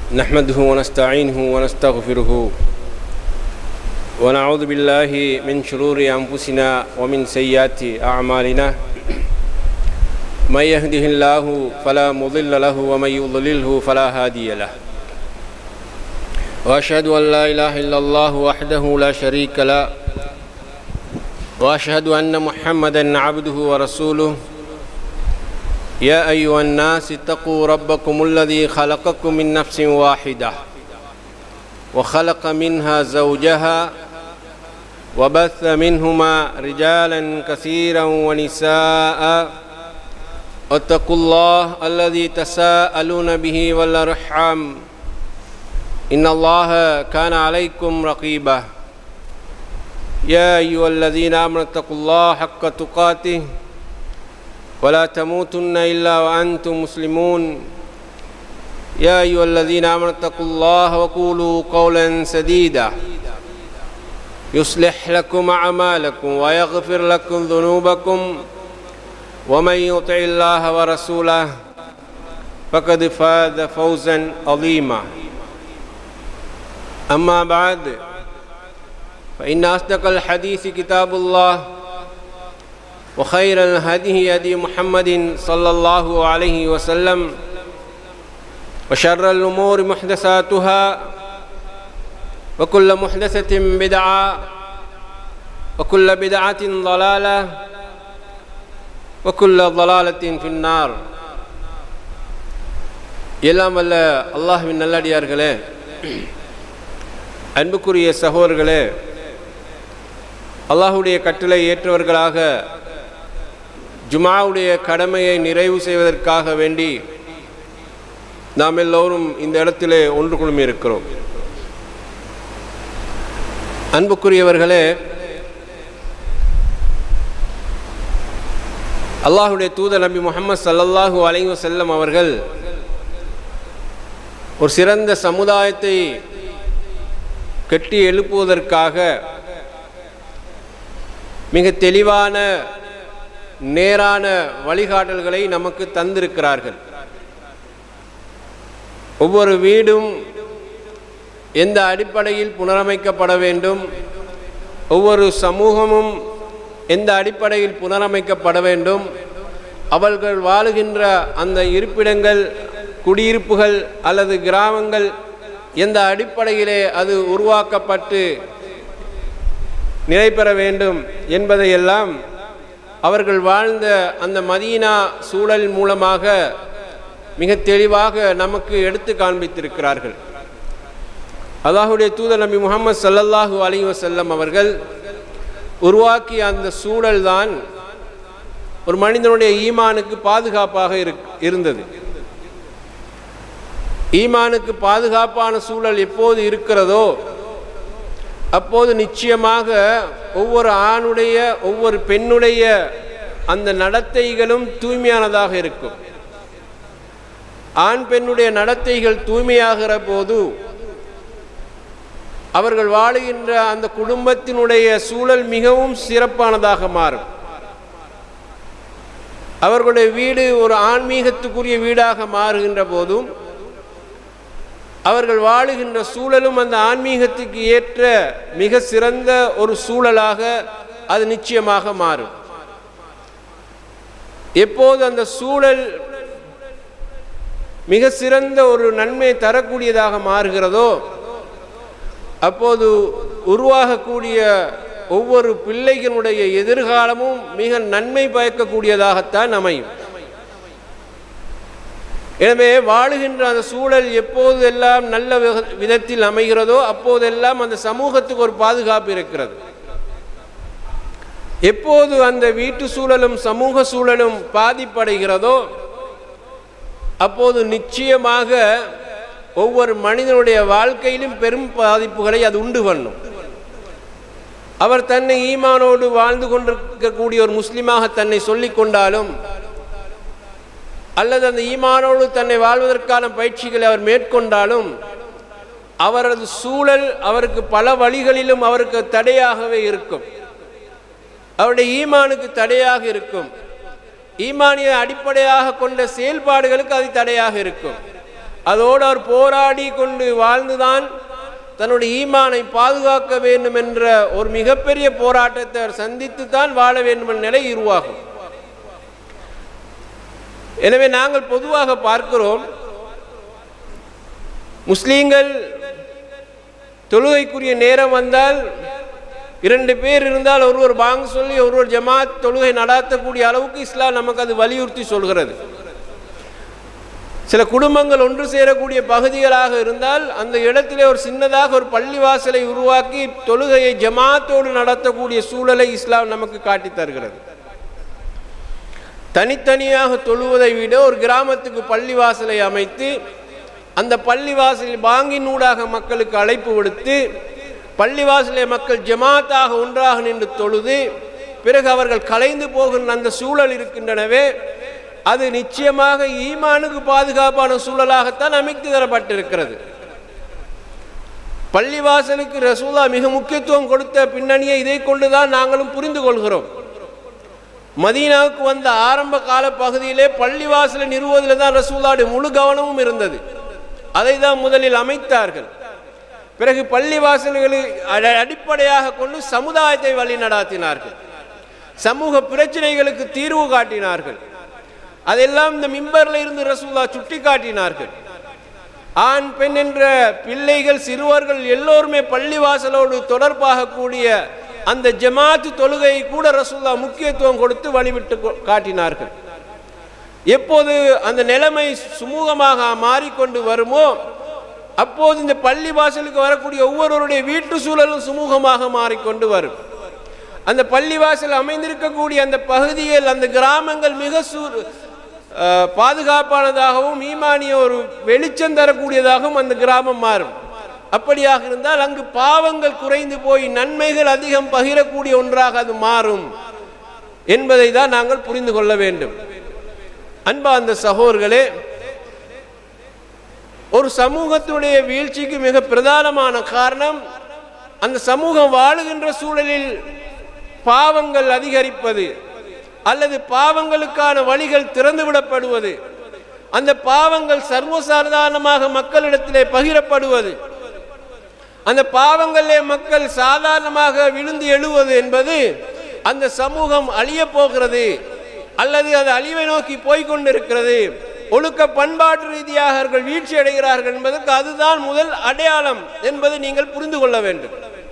نحمده ونستعينه ونستغفره ونعوذ بالله من شرور أنفسنا ومن سيئات أعمالنا من يهده الله فلا مضل له ومن يضلله فلا هادي له وأشهد أن لا إله إلا الله وحده لا شريك له وأشهد أن محمدا عبده ورسوله يا أيها الناس اتقوا ربكم الذي خلقكم من نفس واحدة وخلق منها زوجها وبث منهما رجالا كثيرا ونساء واتقوا الله الذي تساءلون به والأرحام إن الله كان عليكم رقيبا يا أيها الذين آمنوا اتقوا الله حق تقاته ولا تموتن إلا وأنتم مسلمون يا أيها الذين آمنوا اتقوا الله وقولوا قولا سديدا يصلح لكم أعمالكم ويغفر لكم ذنوبكم ومن يطع الله ورسوله فقد فاز فوزا عظيما أما بعد فإن أصدق الحديث كتاب الله وخير الهدي هدي محمد صلى الله عليه وسلم وشر الأمور محدثاتها وكل محدثة بدعة وكل بدعة ضلالة وكل ضلالة في النار எல்லாம் வல்ல அல்லாஹுவின் நல்லடியார்களே அன்புக்குரிய சகோதரர்களே அல்லாஹுடைய கட்டளை ஏற்றவர்களாக ஜுமாவுடைய கடமையை நிறைவு செய்வதற்காக வேண்டி நாம் எல்லோரும் இந்த இடத்திலே ஒன்று குழுமி இருக்கிறோம் அன்புக்குரியவர்களே அல்லாஹுடைய தூதர் நபி முகமது சல்லல்லாஹூ அலைவு செல்லம் அவர்கள் ஒரு சிறந்த சமுதாயத்தை கட்டி எழுப்புவதற்காக மிக தெளிவான நேரான வழிகாட்டல்களை நமக்கு தந்திருக்கிறார்கள் ஒவ்வொரு வீடும் எந்த அடிப்படையில் புனரமைக்கப்பட வேண்டும் ஒவ்வொரு சமூகமும் எந்த அடிப்படையில் புனரமைக்கப்பட வேண்டும் அவர்கள் வாழுகின்ற அந்த இருப்பிடங்கள் குடியிருப்புகள் அல்லது கிராமங்கள் எந்த அடிப்படையிலே அது உருவாக்கப்பட்டு நிலை பெற வேண்டும் என்பதையெல்லாம் அவர்கள் வாழ்ந்த அந்த மதீனா சூழல் மூலமாக மிக தெளிவாக நமக்கு எடுத்து காண்பித்திருக்கிறார்கள் அல்லாஹுடைய தூதர் நபி முகமது சல்லல்லாஹூ அலி வசல்லம் அவர்கள் உருவாக்கிய அந்த சூழல் தான் ஒரு மனிதனுடைய ஈமானுக்கு பாதுகாப்பாக இருந்தது ஈமானுக்கு பாதுகாப்பான சூழல் எப்போது இருக்கிறதோ அப்போது நிச்சயமாக ஒவ்வொரு ஆணுடைய ஒவ்வொரு பெண்ணுடைய அந்த நடத்தைகளும் தூய்மையானதாக இருக்கும் ஆண் பெண்ணுடைய நடத்தைகள் தூய்மையாகிற போது அவர்கள் வாழுகின்ற அந்த குடும்பத்தினுடைய சூழல் மிகவும் சிறப்பானதாக மாறும் அவர்களுடைய வீடு ஒரு ஆன்மீகத்துக்குரிய வீடாக மாறுகின்ற போதும் அவர்கள் வாழுகின்ற சூழலும் அந்த ஆன்மீகத்துக்கு ஏற்ற மிக சிறந்த ஒரு சூழலாக அது நிச்சயமாக மாறும் எப்போது அந்த சூழல் மிக சிறந்த ஒரு நன்மை தரக்கூடியதாக மாறுகிறதோ அப்போது உருவாகக்கூடிய ஒவ்வொரு பிள்ளைகளுடைய எதிர்காலமும் மிக நன்மை பயக்கக்கூடியதாகத்தான் அமையும் எனவே வாழுகின்ற அந்த சூழல் எப்போதெல்லாம் நல்ல விதத்தில் அமைகிறதோ அப்போதெல்லாம் அந்த சமூகத்துக்கு ஒரு பாதுகாப்பு இருக்கிறது எப்போது அந்த வீட்டு சூழலும் சமூக சூழலும் பாதிப்படைகிறதோ அப்போது நிச்சயமாக ஒவ்வொரு மனிதனுடைய வாழ்க்கையிலும் பெரும் பாதிப்புகளை அது உண்டு பண்ணும் அவர் தன்னை ஈமானோடு வாழ்ந்து கொண்டிருக்கக்கூடிய ஒரு முஸ்லீமாக தன்னை சொல்லிக் கொண்டாலும் அல்லது அந்த ஈமானோடு தன்னை வாழ்வதற்கான பயிற்சிகளை அவர் மேற்கொண்டாலும் அவரது சூழல் அவருக்கு பல வழிகளிலும் அவருக்கு தடையாகவே இருக்கும் அவருடைய ஈமானுக்கு தடையாக இருக்கும் ஈமானிய அடிப்படையாக கொண்ட செயல்பாடுகளுக்கு அது தடையாக இருக்கும் அதோடு அவர் போராடி கொண்டு வாழ்ந்துதான் தன்னுடைய ஈமானை பாதுகாக்க வேண்டும் என்ற ஒரு மிகப்பெரிய போராட்டத்தை அவர் சந்தித்து தான் வாழ வேண்டும் என்ற நிலை உருவாகும் எனவே நாங்கள் பொதுவாக பார்க்கிறோம் முஸ்லீம்கள் தொழுகைக்குரிய நேரம் வந்தால் இரண்டு பேர் இருந்தால் ஒருவர் பாங்கு சொல்லி ஒருவர் ஜமாத் தொழுகை நடாத்தக்கூடிய அளவுக்கு இஸ்லாம் நமக்கு அது வலியுறுத்தி சொல்கிறது சில குடும்பங்கள் ஒன்று சேரக்கூடிய பகுதிகளாக இருந்தால் அந்த இடத்திலே ஒரு சின்னதாக ஒரு பள்ளிவாசலை உருவாக்கி தொழுகையை ஜமாத்தோடு நடத்தக்கூடிய சூழலை இஸ்லாம் நமக்கு காட்டித் தருகிறது தனித்தனியாக தொழுவதை விட ஒரு கிராமத்துக்கு பள்ளிவாசலை அமைத்து அந்த பள்ளிவாசலில் பாங்கின் ஊடாக மக்களுக்கு அழைப்பு விடுத்து பள்ளிவாசலை மக்கள் ஜமாத்தாக ஒன்றாக நின்று தொழுது பிறகு அவர்கள் கலைந்து போகின்ற அந்த சூழல் இருக்கின்றனவே அது நிச்சயமாக ஈமானுக்கு பாதுகாப்பான சூழலாகத்தான் அமைத்து தரப்பட்டிருக்கிறது பள்ளிவாசலுக்கு ரசூலா மிக முக்கியத்துவம் கொடுத்த பின்னணியை இதை கொண்டுதான் நாங்களும் புரிந்து கொள்கிறோம் மதீனாவுக்கு வந்த ஆரம்ப கால பகுதியிலே பள்ளிவாசலை நிறுவுவதில் தான் ரசூலாவுடைய முழு கவனமும் இருந்தது அதை தான் முதலில் அமைத்தார்கள் பிறகு பள்ளிவாசல்களை அட- அடிப்படையாக கொண்டு சமுதாயத்தை வழி நடாத்தினார்கள் சமூக பிரச்சனைகளுக்கு தீர்வு காட்டினார்கள் அதெல்லாம் இந்த மிம்பரில் இருந்து ரசூலா சுட்டி காட்டினார்கள் ஆண் பெண் என்ற பிள்ளைகள் சிறுவர்கள் எல்லோருமே பள்ளிவாசலோடு தொடர்பாக கூடிய அந்த ஜமாத்து தொழுகையை கூட ரசூல்லா முக்கியத்துவம் கொடுத்து வழிவிட்டு கொ- காட்டினார்கள் எப்போது அந்த நிலைமை சுமூகமாக மாறிக்கொண்டு வருமோ அப்போது இந்த பள்ளி வாசலுக்கு வரக்கூடிய ஒவ்வொருவருடைய வீட்டு சூழலும் சுமூகமாக மாறிக்கொண்டு வரும் அந்த பள்ளிவாசல் அமைந்திருக்கக்கூடிய அந்த பகுதியில் அந்த கிராமங்கள் மிக சூ அஹ், பாதுகாப்பானதாகவும் ஈமானிய ஒரு வெளிச்சம் தரக்கூடியதாகவும் அந்த கிராமம் மாறும் அப்படியாக இருந்தால் அங்கு பாவங்கள் குறைந்து போய் நன்மைகள் அதிகம் பகிரக்கூடிய ஒன்றாக அது மாறும் என்பதை தான் நாங்கள் புரிந்து கொள்ள வேண்டும் அன்பா அந்த சகோதர்களே ஒரு சமூகத்துடைய வீழ்ச்சிக்கு மிக பிரதானமான காரணம் அந்த சமூகம் வாழுகின்ற சூழலில் பாவங்கள் அதிகரிப்பது அல்லது பாவங்களுக்கான வழிகள் திறந்துவிடப்படுவது அந்த பாவங்கள் சர்வசாதாரணமாக மக்களிடத்திலே பகிரப்படுவது அந்த பாவங்களிலே மக்கள் சாதாரணமாக விழுந்து எழுவது என்பது அந்த சமூகம் அழியப் போகிறது அல்லது அது அழிவை நோக்கி போய்க்கொண்டிருக்கிறது ஒழுக்க பண்பாட்டு ரீதியாக அவர்கள் வீழ்ச்சி அடைகிறார்கள் என்பதற்கு அதுதான் முதல் அடையாளம் என்பதை நீங்கள் புரிந்து கொள்ள வேண்டும்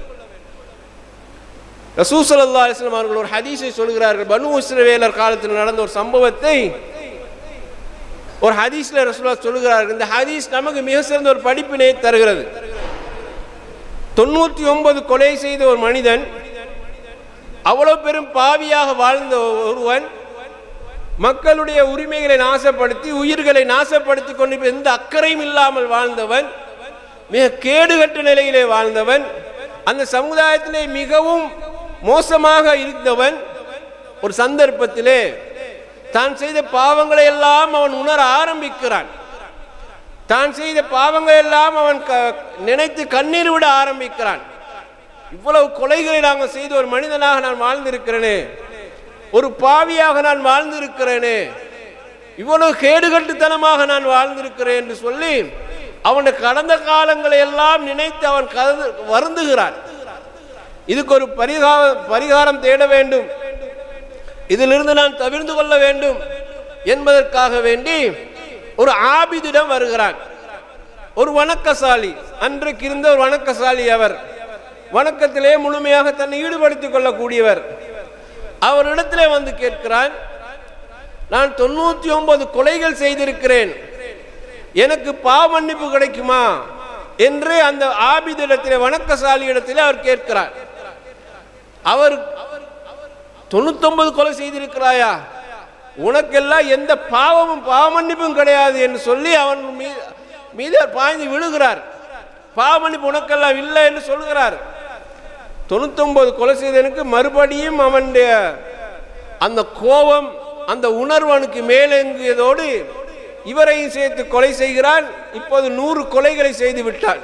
ரசூசல்லா அலிஸ்லாம் அவர்கள் ஒரு ஹதீஸை சொல்கிறார்கள் பனு இஸ்ரவேலர் காலத்தில் நடந்த ஒரு சம்பவத்தை ஒரு ஹதீஸ்ல ரசூலா சொல்கிறார்கள் இந்த ஹதீஸ் நமக்கு மிக சிறந்த ஒரு படிப்பினை தருகிறது தொண்ணூற்றி ஒன்பது கொலை செய்த ஒரு மனிதன் அவ்வளவு பெரும் பாவியாக வாழ்ந்த ஒருவன் மக்களுடைய உரிமைகளை நாசப்படுத்தி உயிர்களை நாசப்படுத்தி கொண்டு எந்த அக்கறையும் இல்லாமல் வாழ்ந்தவன் மிக கேடுகட்ட நிலையிலே வாழ்ந்தவன் அந்த சமுதாயத்திலே மிகவும் மோசமாக இருந்தவன் ஒரு சந்தர்ப்பத்திலே தான் செய்த பாவங்களை எல்லாம் அவன் உணர ஆரம்பிக்கிறான் தான் செய்த பாவங்கள் எல்லாம் அவன் க- நினைத்து கண்ணீர் விட ஆரம்பிக்கிறான் இவ்வளவு கொலைகளை நாங்கள் செய்த ஒரு மனிதனாக நான் வாழ்ந்திருக்கிறேனே ஒரு பாவியாக நான் வாழ்ந்திருக்கிறேனே இவ்வளவு கேடுகட்டுத்தனமாக நான் வாழ்ந்திருக்கிறேன் என்று சொல்லி அவனுடைய கடந்த காலங்களை எல்லாம் நினைத்து அவன் கருது வருந்துகிறான் இதுக்கு ஒரு பரிகார பரிகாரம் தேட வேண்டும் இதிலிருந்து நான் தவிர்ந்து கொள்ள வேண்டும் என்பதற்காக வேண்டி ஒரு ஆபிதிடம் வருகிறான் ஒரு வணக்கசாலி அன்றைக்கு இருந்த ஒரு வணக்கசாலி அவர் வணக்கத்திலே முழுமையாக தன்னை ஈடுபடுத்திக் கொள்ளக்கூடியவர் அவரிடத்திலே வந்து கேட்கிறான் நான் தொண்ணூத்தி ஒன்பது கொலைகள் செய்திருக்கிறேன் எனக்கு பாவமன்னிப்பு கிடைக்குமா என்று அந்த ஆபிதிடத்திலே வணக்கசாலி இடத்திலே அவர் கேட்கிறார் அவர் தொண்ணூத்தொன்பது கொலை செய்திருக்கிறாயா உனக்கெல்லாம் எந்த பாவமும் பாவமன்னிப்பும் கிடையாது என்று சொல்லி அவன் மீ- மீது பாய்ந்து விழுகிறார் பாவமன்னிப்பு உனக்கெல்லாம் இல்லை என்று சொல்கிறார் தொண்ணூத்தொன்பது கொலை செய்தனுக்கு மறுபடியும் அவனுடைய அந்த கோபம் அந்த உணர்வு அவனுக்கு மேலெங்கியதோடு இவரையும் சேர்த்து கொலை செய்கிறான் இப்போது நூறு கொலைகளை செய்து விட்டான்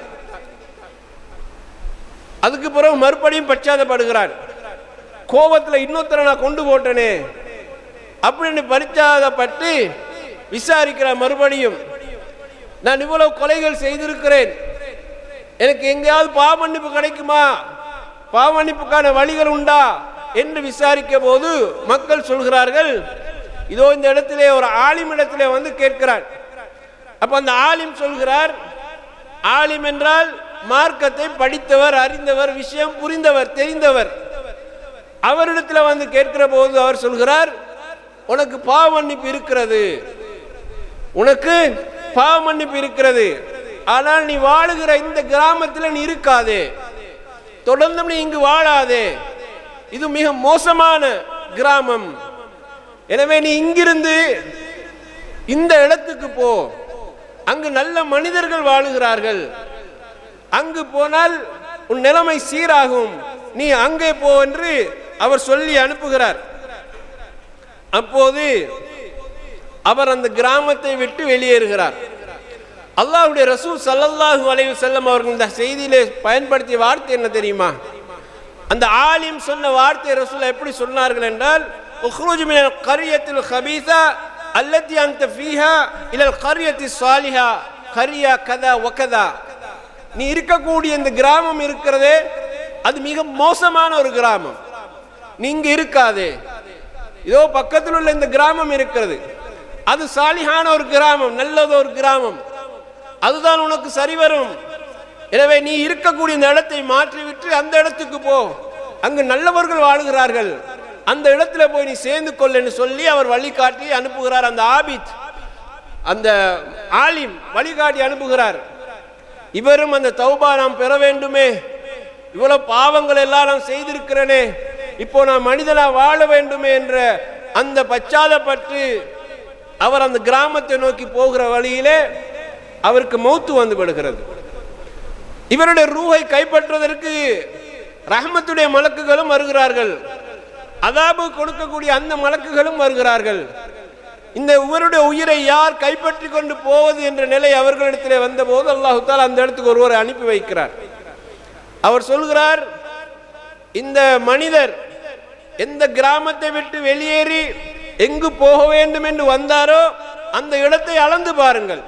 அதுக்கு பிறகு மறுபடியும் பச்சாதப்படுகிறான் கோபத்தில் இன்னொருத்தரை நான் கொண்டு போட்டனே அப்படின்னு பரிச்சாதப்பட்டு விசாரிக்கிறார் மறுபடியும் நான் இவ்வளவு கொலைகள் செய்திருக்கிறேன் எனக்கு எங்கேயாவது பாவமன்னிப்பு கிடைக்குமா பாவமன்னிப்புக்கான வழிகள் உண்டா என்று விசாரிக்க போது மக்கள் சொல்கிறார்கள் இதோ இந்த இடத்திலே ஒரு ஆலிம் இடத்திலே வந்து கேட்கிறார் அப்ப அந்த ஆலிம் சொல்கிறார் ஆலிம் என்றால் மார்க்கத்தை படித்தவர் அறிந்தவர் விஷயம் புரிந்தவர் தெரிந்தவர் அவரிடத்தில் வந்து கேட்கிற போது அவர் சொல்கிறார் உனக்கு பாவ மன்னிப்பு இருக்கிறது உனக்கு பாவ மன்னிப்பு இருக்கிறது ஆனால் நீ வாழுகிற இந்த கிராமத்தில் நீ இருக்காதே தொடர்ந்து நீ இங்கு வாழாதே இது மிக மோசமான கிராமம் எனவே நீ இங்கிருந்து இந்த இடத்துக்கு போ அங்கு நல்ல மனிதர்கள் வாழுகிறார்கள் அங்கு போனால் உன் நிலைமை சீராகும் நீ அங்கே போ என்று அவர் சொல்லி அனுப்புகிறார் அப்போது அவர் அந்த கிராமத்தை விட்டு வெளியேறுகிறார் அல்லாஹ்வுடைய ரசூல் ஸல்லல்லாஹு அலைஹி வஸல்லம் அவர்கள் இந்த செய்தியிலே பயன்படுத்திய வார்த்தை என்ன தெரியுமா அந்த ஆலிம் சொன்ன வார்த்தை ரசூல் எப்படி சொன்னார்கள் என்றால் உஹ்ருஜ் மினல் கரியத்தில் ஹபீஸா அல்லத்தி அந்த ஃபீஹா இலல் கரியத்தி சாலிஹா கரியா கதா வகதா நீ இருக்கக்கூடிய இந்த கிராமம் இருக்கிறதே அது மிக மோசமான ஒரு கிராமம் நீ இங்க இருக்காதே இதோ பக்கத்தில் உள்ள இந்த கிராமம் இருக்கிறது அது சாலிஹான ஒரு கிராமம் நல்லது ஒரு கிராமம் அதுதான் உனக்கு சரி வரும் எனவே நீ இருக்கக்கூடிய இந்த இடத்தை மாற்றிவிட்டு அந்த இடத்துக்கு போ அங்கு நல்லவர்கள் வாழுகிறார்கள் அந்த இடத்துல போய் நீ சேர்ந்து கொள்ளன்னு சொல்லி அவர் வழிகாட்டி அனுப்புகிறார் அந்த ஆபித் அந்த ஆலிம் வழிகாட்டி அனுப்புகிறார் இவரும் அந்த தௌபா நாம் பெற வேண்டுமே இவ்வளவு பாவங்கள் எல்லாம் நான் செய்திருக்கிறேனே இப்போ நான் மனிதனா வாழ வேண்டுமே என்ற அந்த பச்சாதப்பட்டு அவர் அந்த கிராமத்தை நோக்கி போகிற வழியிலே அவருக்கு மௌத்து வந்து விடுகிறது இவருடைய ரூஹை கைப்பற்றுவதற்கு ரஹமத்துடைய மலக்குகளும் வருகிறார்கள் அதாபு கொடுக்கக்கூடிய அந்த மலக்குகளும் வருகிறார்கள் இந்த இவருடைய உயிரை யார் கைப்பற்றி கொண்டு போவது என்ற நிலை அவர்களிடத்திலே வந்தபோது அல்லாஹு தாலா அந்த இடத்துக்கு ஒருவரை அனுப்பி வைக்கிறார் அவர் சொல்கிறார் இந்த மனிதர் எந்த கிராமத்தை விட்டு வெளியேறி எங்கு போக வேண்டும் என்று வந்தாரோ அந்த இடத்தை அளந்து பாருங்கள்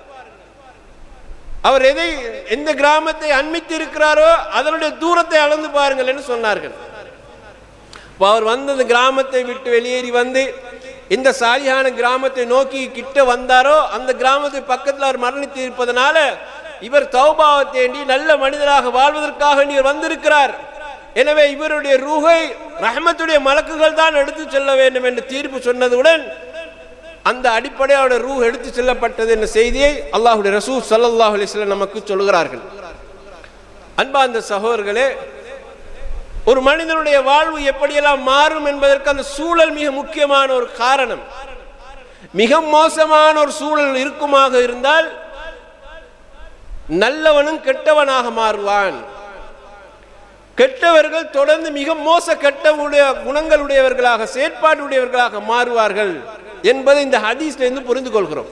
அவர் எதை எந்த கிராமத்தை அண்மித்து இருக்கிறாரோ அதனுடைய தூரத்தை அளந்து பாருங்கள் என்று சொன்னார்கள் அப்ப அவர் வந்து அந்த கிராமத்தை விட்டு வெளியேறி வந்து இந்த சாலியான கிராமத்தை நோக்கி கிட்ட வந்தாரோ அந்த கிராமத்தை பக்கத்தில் அவர் மரணித்து இருப்பதனால இவர் தௌபாவை தேண்டி நல்ல மனிதராக வாழ்வதற்காக நீர் வந்திருக்கிறார் எனவே இவருடைய ரூஹை ரஹமத்துடைய மலக்குகள் தான் எடுத்து செல்ல வேண்டும் என்று தீர்ப்பு சொன்னதுடன் அந்த அடிப்படையோட ரூ எடுத்து செல்லப்பட்டது என்ற செய்தியை அல்லாஹுடைய ரசூ சல்லல்லாஹு அலைஹி வஸல்லம் நமக்கு சொல்கிறார்கள் அன்பார்ந்த சகோதரர்களே ஒரு மனிதனுடைய வாழ்வு எப்படியெல்லாம் மாறும் என்பதற்கு அந்த சூழல் மிக முக்கியமான ஒரு காரணம் மிக மோசமான ஒரு சூழல் இருக்குமாக இருந்தால் நல்லவனும் கெட்டவனாக மாறுவான் கெட்டவர்கள் தொடர்ந்து மிக மோச கெட்டவுடைய குணங்களுடையவர்களாக செயற்பாடுடையவர்களாக மாறுவார்கள் என்பதை இந்த ஹதீஸ்ல இருந்து புரிந்து கொள்கிறோம்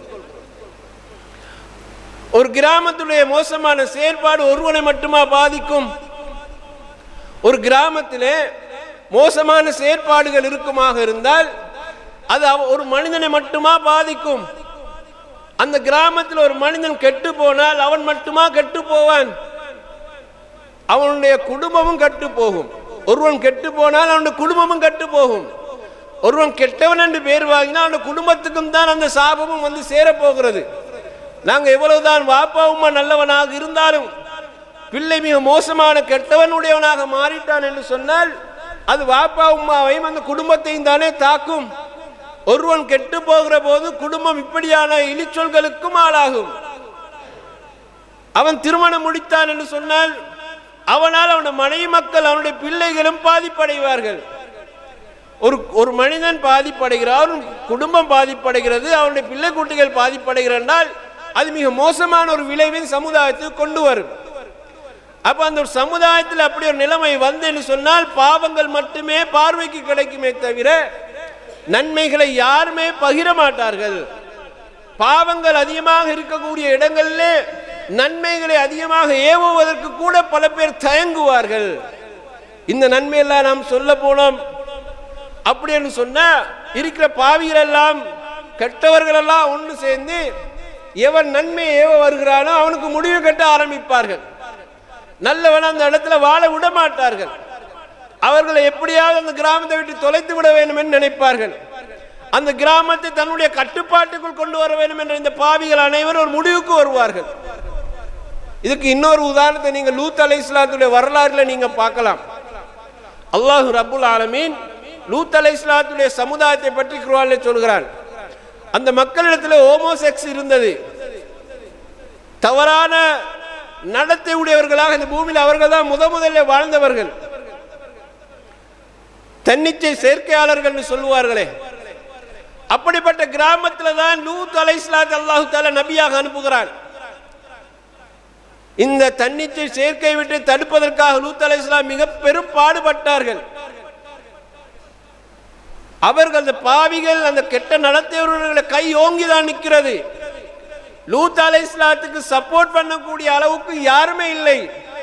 ஒரு கிராமத்துடைய மோசமான செயற்பாடு ஒருவனை மட்டுமா பாதிக்கும் ஒரு கிராமத்திலே மோசமான செயற்பாடுகள் இருக்குமாக இருந்தால் அது அவ- ஒரு மனிதனை மட்டுமா பாதிக்கும் அந்த கிராமத்தில் ஒரு மனிதன் கெட்டு போனால் அவன் மட்டுமா கெட்டு போவான் அவனுடைய குடும்பமும் கெட்டு போகும் ஒருவன் கெட்டு போனால் அவனுடைய குடும்பமும் கெட்டு போகும் ஒருவன் கெட்டவன் என்று பேர் வாங்கினால் அவனுடைய குடும்பத்துக்கும் தான் அந்த சாபமும் வந்து சேரப்போகிறது நாங்க எவ்வளவுதான் வாப்பா உம்மா நல்லவனாக இருந்தாலும் பிள்ளை மிக மோசமான கெட்டவனுடையவனாக மாறிட்டான் என்று சொன்னால் அது வாப்பா உம்மாவையும் அந்த குடும்பத்தையும் தானே தாக்கும் ஒருவன் கெட்டு போகிற போது குடும்பம் இப்படியான இழிச்சொல்களுக்கும் ஆளாகும் அவன் திருமணம் முடித்தான் என்று சொன்னால் அவனால் அவனுடைய மனைவி மக்கள் அவனுடைய பிள்ளைகளும் பாதிப்படைவார்கள் ஒரு ஒரு மனிதன் பாதிப்படைகிறார் அவன் குடும்பம் பாதிப்படைகிறது அவனுடைய பிள்ளை குட்டிகள் பாதிப்படைகிறால் அது மிக மோசமான ஒரு விளைவின் சமுதாயத்துக்கு கொண்டு வரும் அப்ப அந்த ஒரு சமுதாயத்தில் அப்படி ஒரு நிலைமை வந்தேன்னு சொன்னால் பாவங்கள் மட்டுமே பார்வைக்கு கிடைக்குமே தவிர நன்மைகளை யாருமே பகிர மாட்டார்கள் பாவங்கள் அதிகமாக இருக்கக்கூடிய இடங்களிலே நன்மைகளை அதிகமாக ஏவுவதற்கு கூட பல பேர் தயங்குவார்கள் இந்த நன்மையெல்லாம் நாம் சொல்ல போனோம் அப்படின்னு சொன்னா இருக்கிற பாவிகள் எல்லாம் கெட்டவர்கள் எல்லாம் ஒன்று சேர்ந்து எவன் நன்மையை ஏவ வருகிறானோ அவனுக்கு முடிவு கட்ட ஆரம்பிப்பார்கள் நல்லவன் அந்த இடத்துல வாழ விட மாட்டார்கள் அவர்களை எப்படியாவது அந்த கிராமத்தை விட்டு தொலைத்து விட வேண்டும் என்று நினைப்பார்கள் அந்த கிராமத்தை தன்னுடைய கட்டுப்பாட்டுக்குள் கொண்டு வர வேண்டும் என்ற இந்த பாவிகள் அனைவரும் ஒரு முடிவுக்கு வருவார்கள் இதுக்கு இன்னொரு உதாரணத்தை நீங்க லூத் அலை இஸ்லாத்துடைய வரலாறுல நீங்க பார்க்கலாம் அல்லாஹு ரப்புல் ஆலமீன் லூத் அலை இஸ்லாத்துடைய சமுதாயத்தை பற்றி குர்ஆன்ல சொல்கிறான் அந்த மக்களிடத்தில் ஹோமோசெக்ஸ் இருந்தது தவறான நடத்தை உடையவர்களாக இந்த பூமியில் அவர்கள் தான் முத முதல்ல வாழ்ந்தவர்கள் தன்னிச்சை சேர்க்கையாளர்கள் என்று சொல்லுவார்களே அப்படிப்பட்ட கிராமத்தில் தான் லூத் அலை இஸ்லாத் அல்லாஹு தாலா நபியாக அனுப்புகிறான் இந்த தன்னிச்சை சேர்க்கை விட்டு தடுப்பதற்காக லூத் அலை இஸ்லாம் மிக பெரும் பாடுபட்டார்கள் அவர்கள் அந்த பாவிகள் அந்த கெட்ட நடத்தையவர்களை கை ஓங்கி தான் நிற்கிறது லூத் அலை இஸ்லாத்துக்கு சப்போர்ட் பண்ணக்கூடிய அளவுக்கு யாருமே இல்லை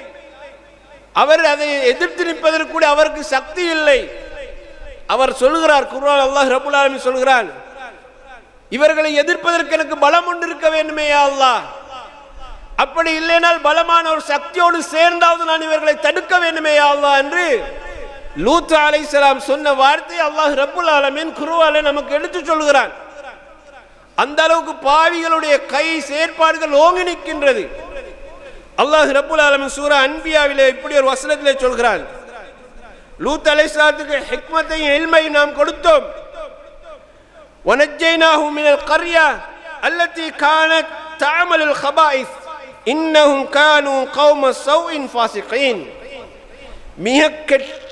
அவர் அதை எதிர்த்து நிற்பதற்கு கூட அவருக்கு சக்தி இல்லை அவர் சொல்கிறார் குர்ஆன் அல்லாஹ் ரபுல் ஆலமீன் சொல்கிறான் இவர்களை எதிர்ப்பதற்கு எனக்கு பலம் ஒன்று இருக்க வேண்டுமே யா அல்லாஹ் அப்படி இல்லைனால் பலமான ஒரு சக்தியோடு சேர்ந்தாவது நான் இவர்களை தடுக்க வேண்டுமே யா அல்லாஹ் என்று லூத் அலைஹிஸ்ஸலாம் சொன்ன வார்த்தை அல்லாஹ் ரப்புல் ஆலமீன் குர்ஆனிலே நமக்கு எடுத்து சொல்கிறான் அந்த அளவுக்கு பாவிகளுடைய கை செயற்பாடுகள் ஓங்கி நிற்கின்றது அல்லாஹ் ரப்புல் ஆலமீன் சூரா அன்பியாவிலே இப்படி ஒரு வசனத்திலே சொல்கிறான் லூத் அலைஹிஸ்ஸலாத்துக்கு ஹிக்மத்தையும் இல்மையும் நாம் கொடுத்தோம் ونجيناه من القرية التي كانت تعمل الخبائث إنهم كانوا قوم سوء فاسقين மிக கெட்ட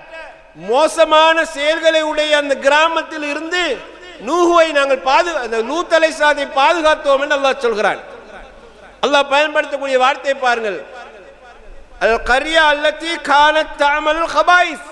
மோசமான செயல்களை உடைய அந்த கிராமத்தில் இருந்து நூகுவை நாங்கள் பாது அந்த லூத் அலைஹிஸ்ஸலாத்தை பாதுகாத்தோம் என்று அல்லாஹ் சொல்கிறான் அல்லாஹ் பயன்படுத்தக்கூடிய வார்த்தையை பாருங்கள் அல் கரியா அல்லத்தி கானத் தாமல் ஹபாயிஸ்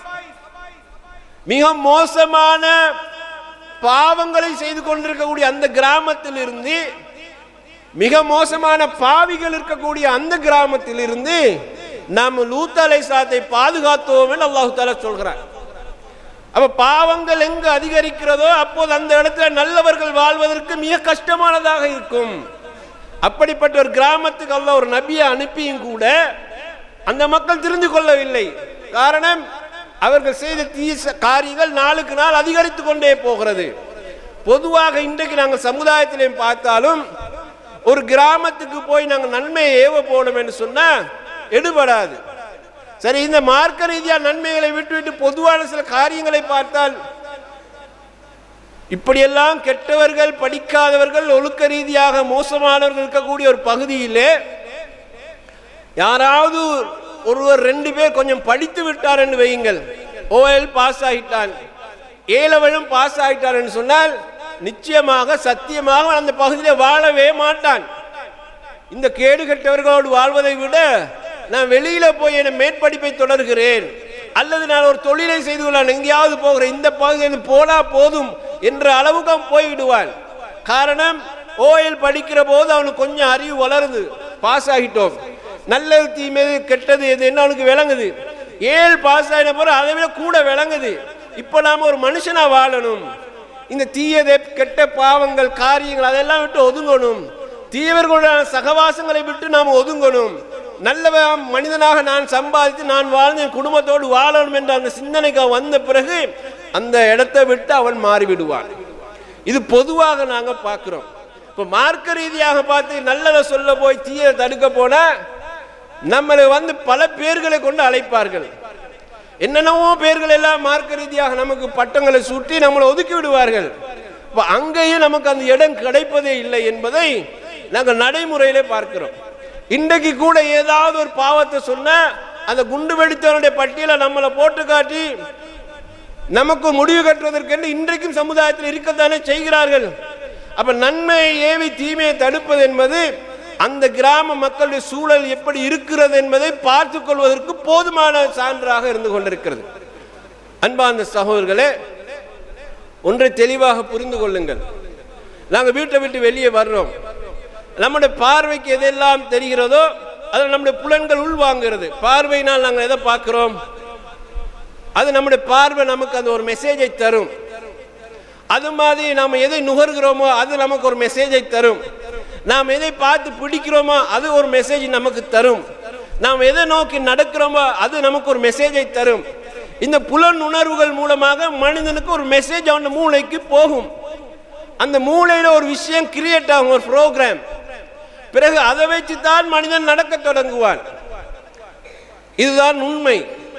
மிக மோசமான பாவங்களை செய்து கொண்டிருக்கக்கூடிய அந்த கிராமத்தில் இருந்து மிக மோசமான பாவிகள் இருக்கக்கூடிய அந்த கிராமத்தில் இருந்து நாம் லூத் அலைஹிஸ்ஸலாத்தை பாதுகாத்தோம் என்று அல்லாஹு தாலா சொல்கிறார் அப்ப பாவங்கள் எங்கு அதிகரிக்கிறதோ அப்போது அந்த இடத்துல நல்லவர்கள் வாழ்வதற்கு மிக கஷ்டமானதாக இருக்கும் அப்படிப்பட்ட ஒரு கிராமத்துக்கு அல்லாஹ் ஒரு நபியை அனுப்பியும் கூட அந்த மக்கள் தெரிந்து கொள்ளவில்லை காரணம் அவர்கள் செய்த தீய ச- காரியங்கள் நாளுக்கு நாள் அதிகரித்து கொண்டே போகிறது பொதுவாக இன்றைக்கு நாங்கள் சமுதாயத்திலே பார்த்தாலும் ஒரு கிராமத்துக்கு போய் நாங்கள் நன்மையை ஏவ போனோம் என்று சொன்னா எடுபடாது சரி இந்த மார்க்க ரீதியா நன்மைகளை விட்டுவிட்டு பொதுவான சில காரியங்களை பார்த்தால் இப்படியெல்லாம் கெட்டவர்கள் படிக்காதவர்கள் ஒழுக்க ரீதியாக மோசமானவர்கள் இருக்கக்கூடிய ஒரு பகுதியிலே யாராவது ஒருவர் ரெண்டு பேர் கொஞ்சம் படித்து விட்டார் என்று வையுங்கள் ஓஎல் பாஸ் ஆகிட்டான் ஏலவழும் பாஸ் ஆகிட்டார் என்று சொன்னால் நிச்சயமாக சத்தியமாக அவன் அந்த பகுதியில் வாழவே மாட்டான் இந்த கேடு கெட்டவர்களோடு வாழ்வதை விட நான் வெளியில போய் என் மேற்படிப்பை தொடர்கிறேன் அல்லது நான் ஒரு தொழிலை செய்து கொள்ள எங்கேயாவது போகிறேன் இந்த பகுதியில் போனா போதும் என்ற அளவுக்கு அவன் போய்விடுவான் காரணம் ஓஎல் படிக்கிற போது அவனுக்கு கொஞ்சம் அறிவு வளருது பாஸ் ஆகிட்டோம் நல்லது தீமை கெட்டது எது என்ன அவனுக்கு விளங்குது ஏழு பாஸ் ஆகின பிறகு அதை விட கூட விளங்குது இப்போ நாம ஒரு மனுஷனா வாழணும் இந்த தீயதை கெட்ட பாவங்கள் காரியங்கள் அதெல்லாம் விட்டு ஒதுங்கணும் தீயவர்களுடைய சகவாசங்களை விட்டு நாம் ஒதுங்கணும் நல்ல மனிதனாக நான் சம்பாதித்து நான் வாழ்ந்து என் குடும்பத்தோடு வாழணும் என்ற அந்த சிந்தனைக்கு அவன் வந்த பிறகு அந்த இடத்தை விட்டு அவன் மாறிவிடுவான் இது பொதுவாக நாங்க பார்க்கிறோம் இப்போ மார்க்க ரீதியாக பார்த்து நல்லதை சொல்ல போய் தீயை தடுக்க போனா நம்மளை வந்து பல பேர்களை கொண்டு அழைப்பார்கள் என்னென்னவோ பேர்கள் எல்லாம் மார்க்க ரீதியாக நமக்கு பட்டங்களை சூட்டி நம்மளை ஒதுக்கி விடுவார்கள் இப்போ அங்கேயும் நமக்கு அந்த இடம் கிடைப்பதே இல்லை என்பதை நாங்கள் நடைமுறையிலே பார்க்கிறோம் இன்றைக்கு கூட ஏதாவது ஒரு பாவத்தை சொன்னா அந்த குண்டு வெடித்தவனுடைய பட்டியலை நம்மளை போட்டு காட்டி நமக்கு முடிவு கட்டுவதற்கென்று இன்றைக்கும் சமுதாயத்தில் இருக்கத்தானே செய்கிறார்கள் அப்ப நன்மையை ஏவி தீமையை தடுப்பது என்பது அந்த கிராம மக்களுடைய சூழல் எப்படி இருக்கிறது என்பதை பார்த்துக் கொள்வதற்கு போதுமான சான்றாக இருந்து கொண்டிருக்கிறது அன்பார்ந்த சகோதரர்களே ஒன்றை தெளிவாக புரிந்து கொள்ளுங்கள் நாங்கள் வீட்டை விட்டு வெளியே வர்றோம் நம்முடைய பார்வைக்கு எதெல்லாம் தெரிகிறதோ அதில் நம்முடைய புலன்கள் உள்வாங்குகிறது பார்வையினால் நாங்கள் எதை பார்க்கிறோம் அது நம்முடைய பார்வை நமக்கு அந்த ஒரு மெசேஜை தரும் அது மாதிரி நாம் எதை நுகர்கிறோமோ அது நமக்கு ஒரு மெசேஜை தரும் நாம் எதை பார்த்து பிடிக்கிறோமோ அது ஒரு மெசேஜ் நமக்கு தரும் நாம் எதை நோக்கி நடக்கிறோமோ அது நமக்கு ஒரு மெசேஜை தரும் இந்த புலன் உணர்வுகள் மூலமாக மனிதனுக்கு ஒரு மெசேஜ் அவன் மூளைக்கு போகும் அந்த மூளையில ஒரு விஷயம் கிரியேட் ஆகும் ஒரு ப்ரோக்ராம் பிறகு அதை வச்சு தான் மனிதன் நடக்க தொடங்குவான் இதுதான் உண்மை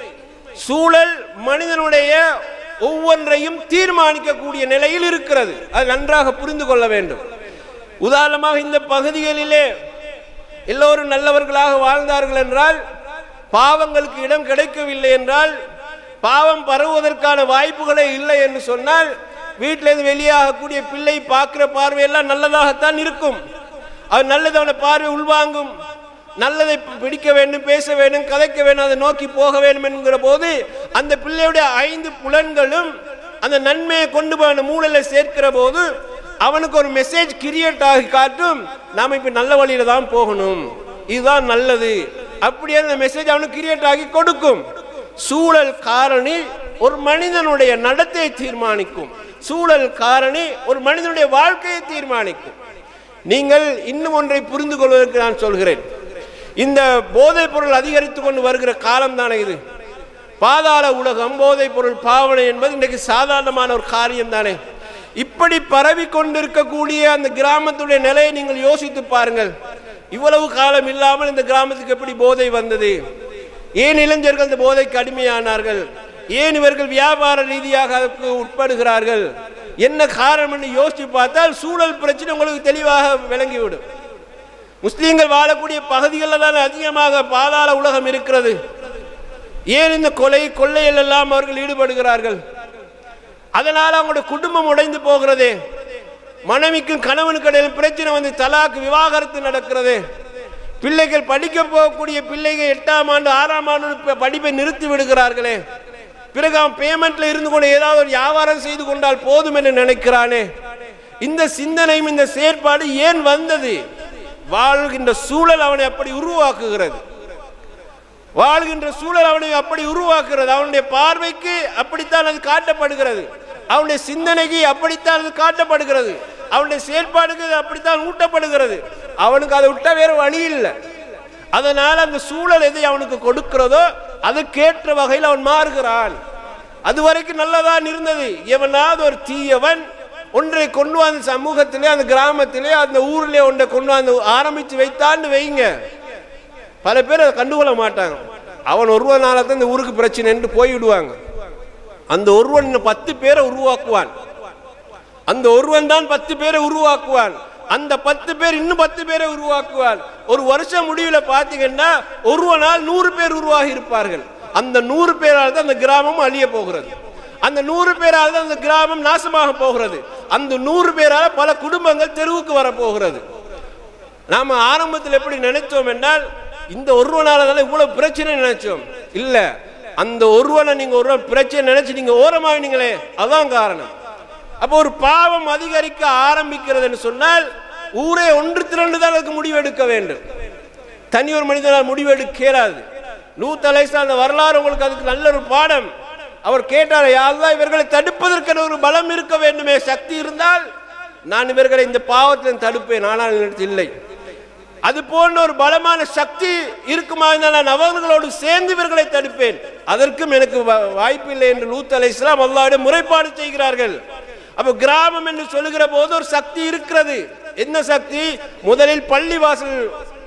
சூழல் மனிதனுடைய ஒவ்வொன்றையும் தீர்மானிக்கக்கூடிய நிலையில் இருக்கிறது அது நன்றாக புரிந்து கொள்ள வேண்டும் உதாரணமாக இந்த பகுதிகளிலே எல்லோரும் நல்லவர்களாக வாழ்ந்தார்கள் என்றால் பாவங்களுக்கு இடம் கிடைக்கவில்லை என்றால் பாவம் பரவுவதற்கான வாய்ப்புகளே இல்லை என்று சொன்னால் வீட்டிலிருந்து வெளியாகக்கூடிய பிள்ளை பார்க்கிற பார்வையெல்லாம் நல்லதாகத்தான் இருக்கும் அது நல்லதான பார்வை உள்வாங்கும் நல்லதை பிடிக்க வேண்டும் பேச வேண்டும் கதைக்க வேண்டும் அதை நோக்கி போக வேண்டும் என்கிற போது அந்த பிள்ளையுடைய ஐந்து புலன்களும் அந்த நன்மையை கொண்டு போய் அந்த மூளையில சேர்க்கிற போது அவனுக்கு ஒரு மெசேஜ் கிரியேட் ஆகி காட்டும் நாம இப்ப நல்ல வழியில தான் போகணும் இதுதான் நல்லது அப்படியே அந்த மெசேஜ் அவனுக்கு கிரியேட் ஆகி கொடுக்கும் சூழல் காரணி ஒரு மனிதனுடைய நடத்தையை தீர்மானிக்கும் சூழல் காரணி ஒரு மனிதனுடைய வாழ்க்கையை தீர்மானிக்கும் நீங்கள் இன்னும் ஒன்றை புரிந்து கொள்வதற்கு நான் சொல்கிறேன் இந்த போதைப் பொருள் அதிகரித்து கொண்டு வருகிற காலம் தானே இது பாதாள உலகம் போதைப் பொருள் பாவனை என்பது இன்றைக்கு சாதாரணமான ஒரு காரியம் தானே இப்படி பரவி கொண்டிருக்கக்கூடிய அந்த கிராமத்துடைய நிலையை நீங்கள் யோசித்து பாருங்கள் இவ்வளவு காலம் இல்லாமல் இந்த கிராமத்துக்கு எப்படி போதை வந்தது ஏன் இளைஞர்கள் இந்த போதைக்கு அடிமையானார்கள் ஏன் இவர்கள் வியாபார ரீதியாக அதற்கு உட்படுகிறார்கள் என்ன காரணம் என்று யோசித்து பார்த்தால் சூழல் பிரச்சனை உங்களுக்கு தெளிவாக விளங்கிவிடும் முஸ்லீம்கள் வாழக்கூடிய பகுதிகளில் தான் அதிகமாக பாதாள உலகம் இருக்கிறது ஏன் இந்த கொலை கொள்ளையில் எல்லாம் அவர்கள் ஈடுபடுகிறார்கள் அதனால் அவங்களுடைய குடும்பம் உடைந்து போகிறதே மனைவிக்கும் கணவனுக்கு இடையில் பிரச்சனை வந்து தலாக்கு விவாகரத்து நடக்கிறது பிள்ளைகள் படிக்க போகக்கூடிய பிள்ளைகள் எட்டாம் ஆண்டு ஆறாம் ஆண்டு படிப்பை நிறுத்தி விடுகிறார்களே பிறகு அவன் பேமெண்ட்ல இருந்து கொண்டு ஏதாவது ஒரு வியாபாரம் செய்து கொண்டால் போதும் என்று நினைக்கிறானே இந்த சிந்தனையும் இந்த செயற்பாடு ஏன் வந்தது வாழ்கின்ற சூழல் அவனை அப்படி உருவாக்குகிறது வாழ்கின்ற சூழல் அவனை அப்படி உருவாக்குகிறது அவனுடைய பார்வைக்கு அப்படித்தான் அது காட்டப்படுகிறது அவனுடைய சிந்தனைக்கு அப்படித்தான் அது காட்டப்படுகிறது அவனுடைய செயல்பாடுக்கு அது அப்படித்தான் ஊட்டப்படுகிறது அவனுக்கு அதை விட்ட வேற வழி இல்லை அதனால் அந்த சூழல் எதை அவனுக்கு கொடுக்கிறதோ அதுக்கேற்ற வகையில் அவன் மாறுகிறான் அது வரைக்கும் நல்லதான் இருந்தது எவனாவது ஒரு தீயவன் ஒன்றை கொண்டு வந்து சமூகத்திலே அந்த கிராமத்திலே அந்த ஊரிலே ஒன்றை கொண்டு வந்து ஆரம்பித்து வைத்தான்னு வைங்க பல பேர் அதை கண்டுகொள்ள மாட்டாங்க அவன் ஒருவனால தான் இந்த ஊருக்கு பிரச்சனை என்று போய்விடுவாங்க அந்த ஒருவன் இன்னும் பத்து பேரை உருவாக்குவான் அந்த ஒருவன் தான் பத்து பேரை உருவாக்குவான் அந்த பத்து பேர் இன்னும் பத்து பேரை உருவாக்குவான் ஒரு வருஷம் முடிவில் பார்த்தீங்கன்னா ஒருவனால் நூறு பேர் உருவாகி இருப்பார்கள் அந்த நூறு பேரால் தான் அந்த கிராமம் அழிய போகிறது அந்த நூறு பேரால் தான் அந்த கிராமம் நாசமாக போகிறது அந்த நூறு பேரால் பல குடும்பங்கள் தெருவுக்கு வரப்போகிறது நாம ஆரம்பத்தில் எப்படி நினைச்சோம் என்றால் இந்த ஒருவனால தானே இவ்வளவு பிரச்சனை நினைச்சோம் இல்ல அந்த ஒருவனை நீங்க ஒரு பிரச்சனை நினைச்சு நீங்க ஓரமாவினீங்களே அதான் காரணம் அப்போ ஒரு பாவம் அதிகரிக்க ஆரம்பிக்கிறதுன்னு சொன்னால் ஊரே ஒன்று திரண்டு தான் அதுக்கு முடிவெடுக்க வேண்டும் தனி ஒரு மனிதனால் முடிவெடுக்க இயலாது லூத் அலைசா அந்த வரலாறு உங்களுக்கு அதுக்கு நல்ல ஒரு பாடம் அவர் கேட்டார் யாரெல்லாம் இவர்களை தடுப்பதற்கென ஒரு பலம் இருக்க வேண்டுமே சக்தி இருந்தால் நான் இவர்களை இந்த பாவத்தில் தடுப்பேன் ஆனால் என்னிடத்தில் இல்லை அது போன்ற ஒரு பலமான சக்தி இருக்குமா இருந்தால் நான் அவர்களோடு சேர்ந்து இவர்களை தடுப்பேன் அதற்கும் எனக்கு வா- வாய்ப்பில்லை என்று லூத் அலை இஸ்லாம் அல்லாவிடம் முறைப்பாடு செய்கிறார்கள் அப்ப கிராமம் என்று சொல்லுகிற போது ஒரு சக்தி இருக்கிறது என்ன சக்தி முதலில் பள்ளிவாசல்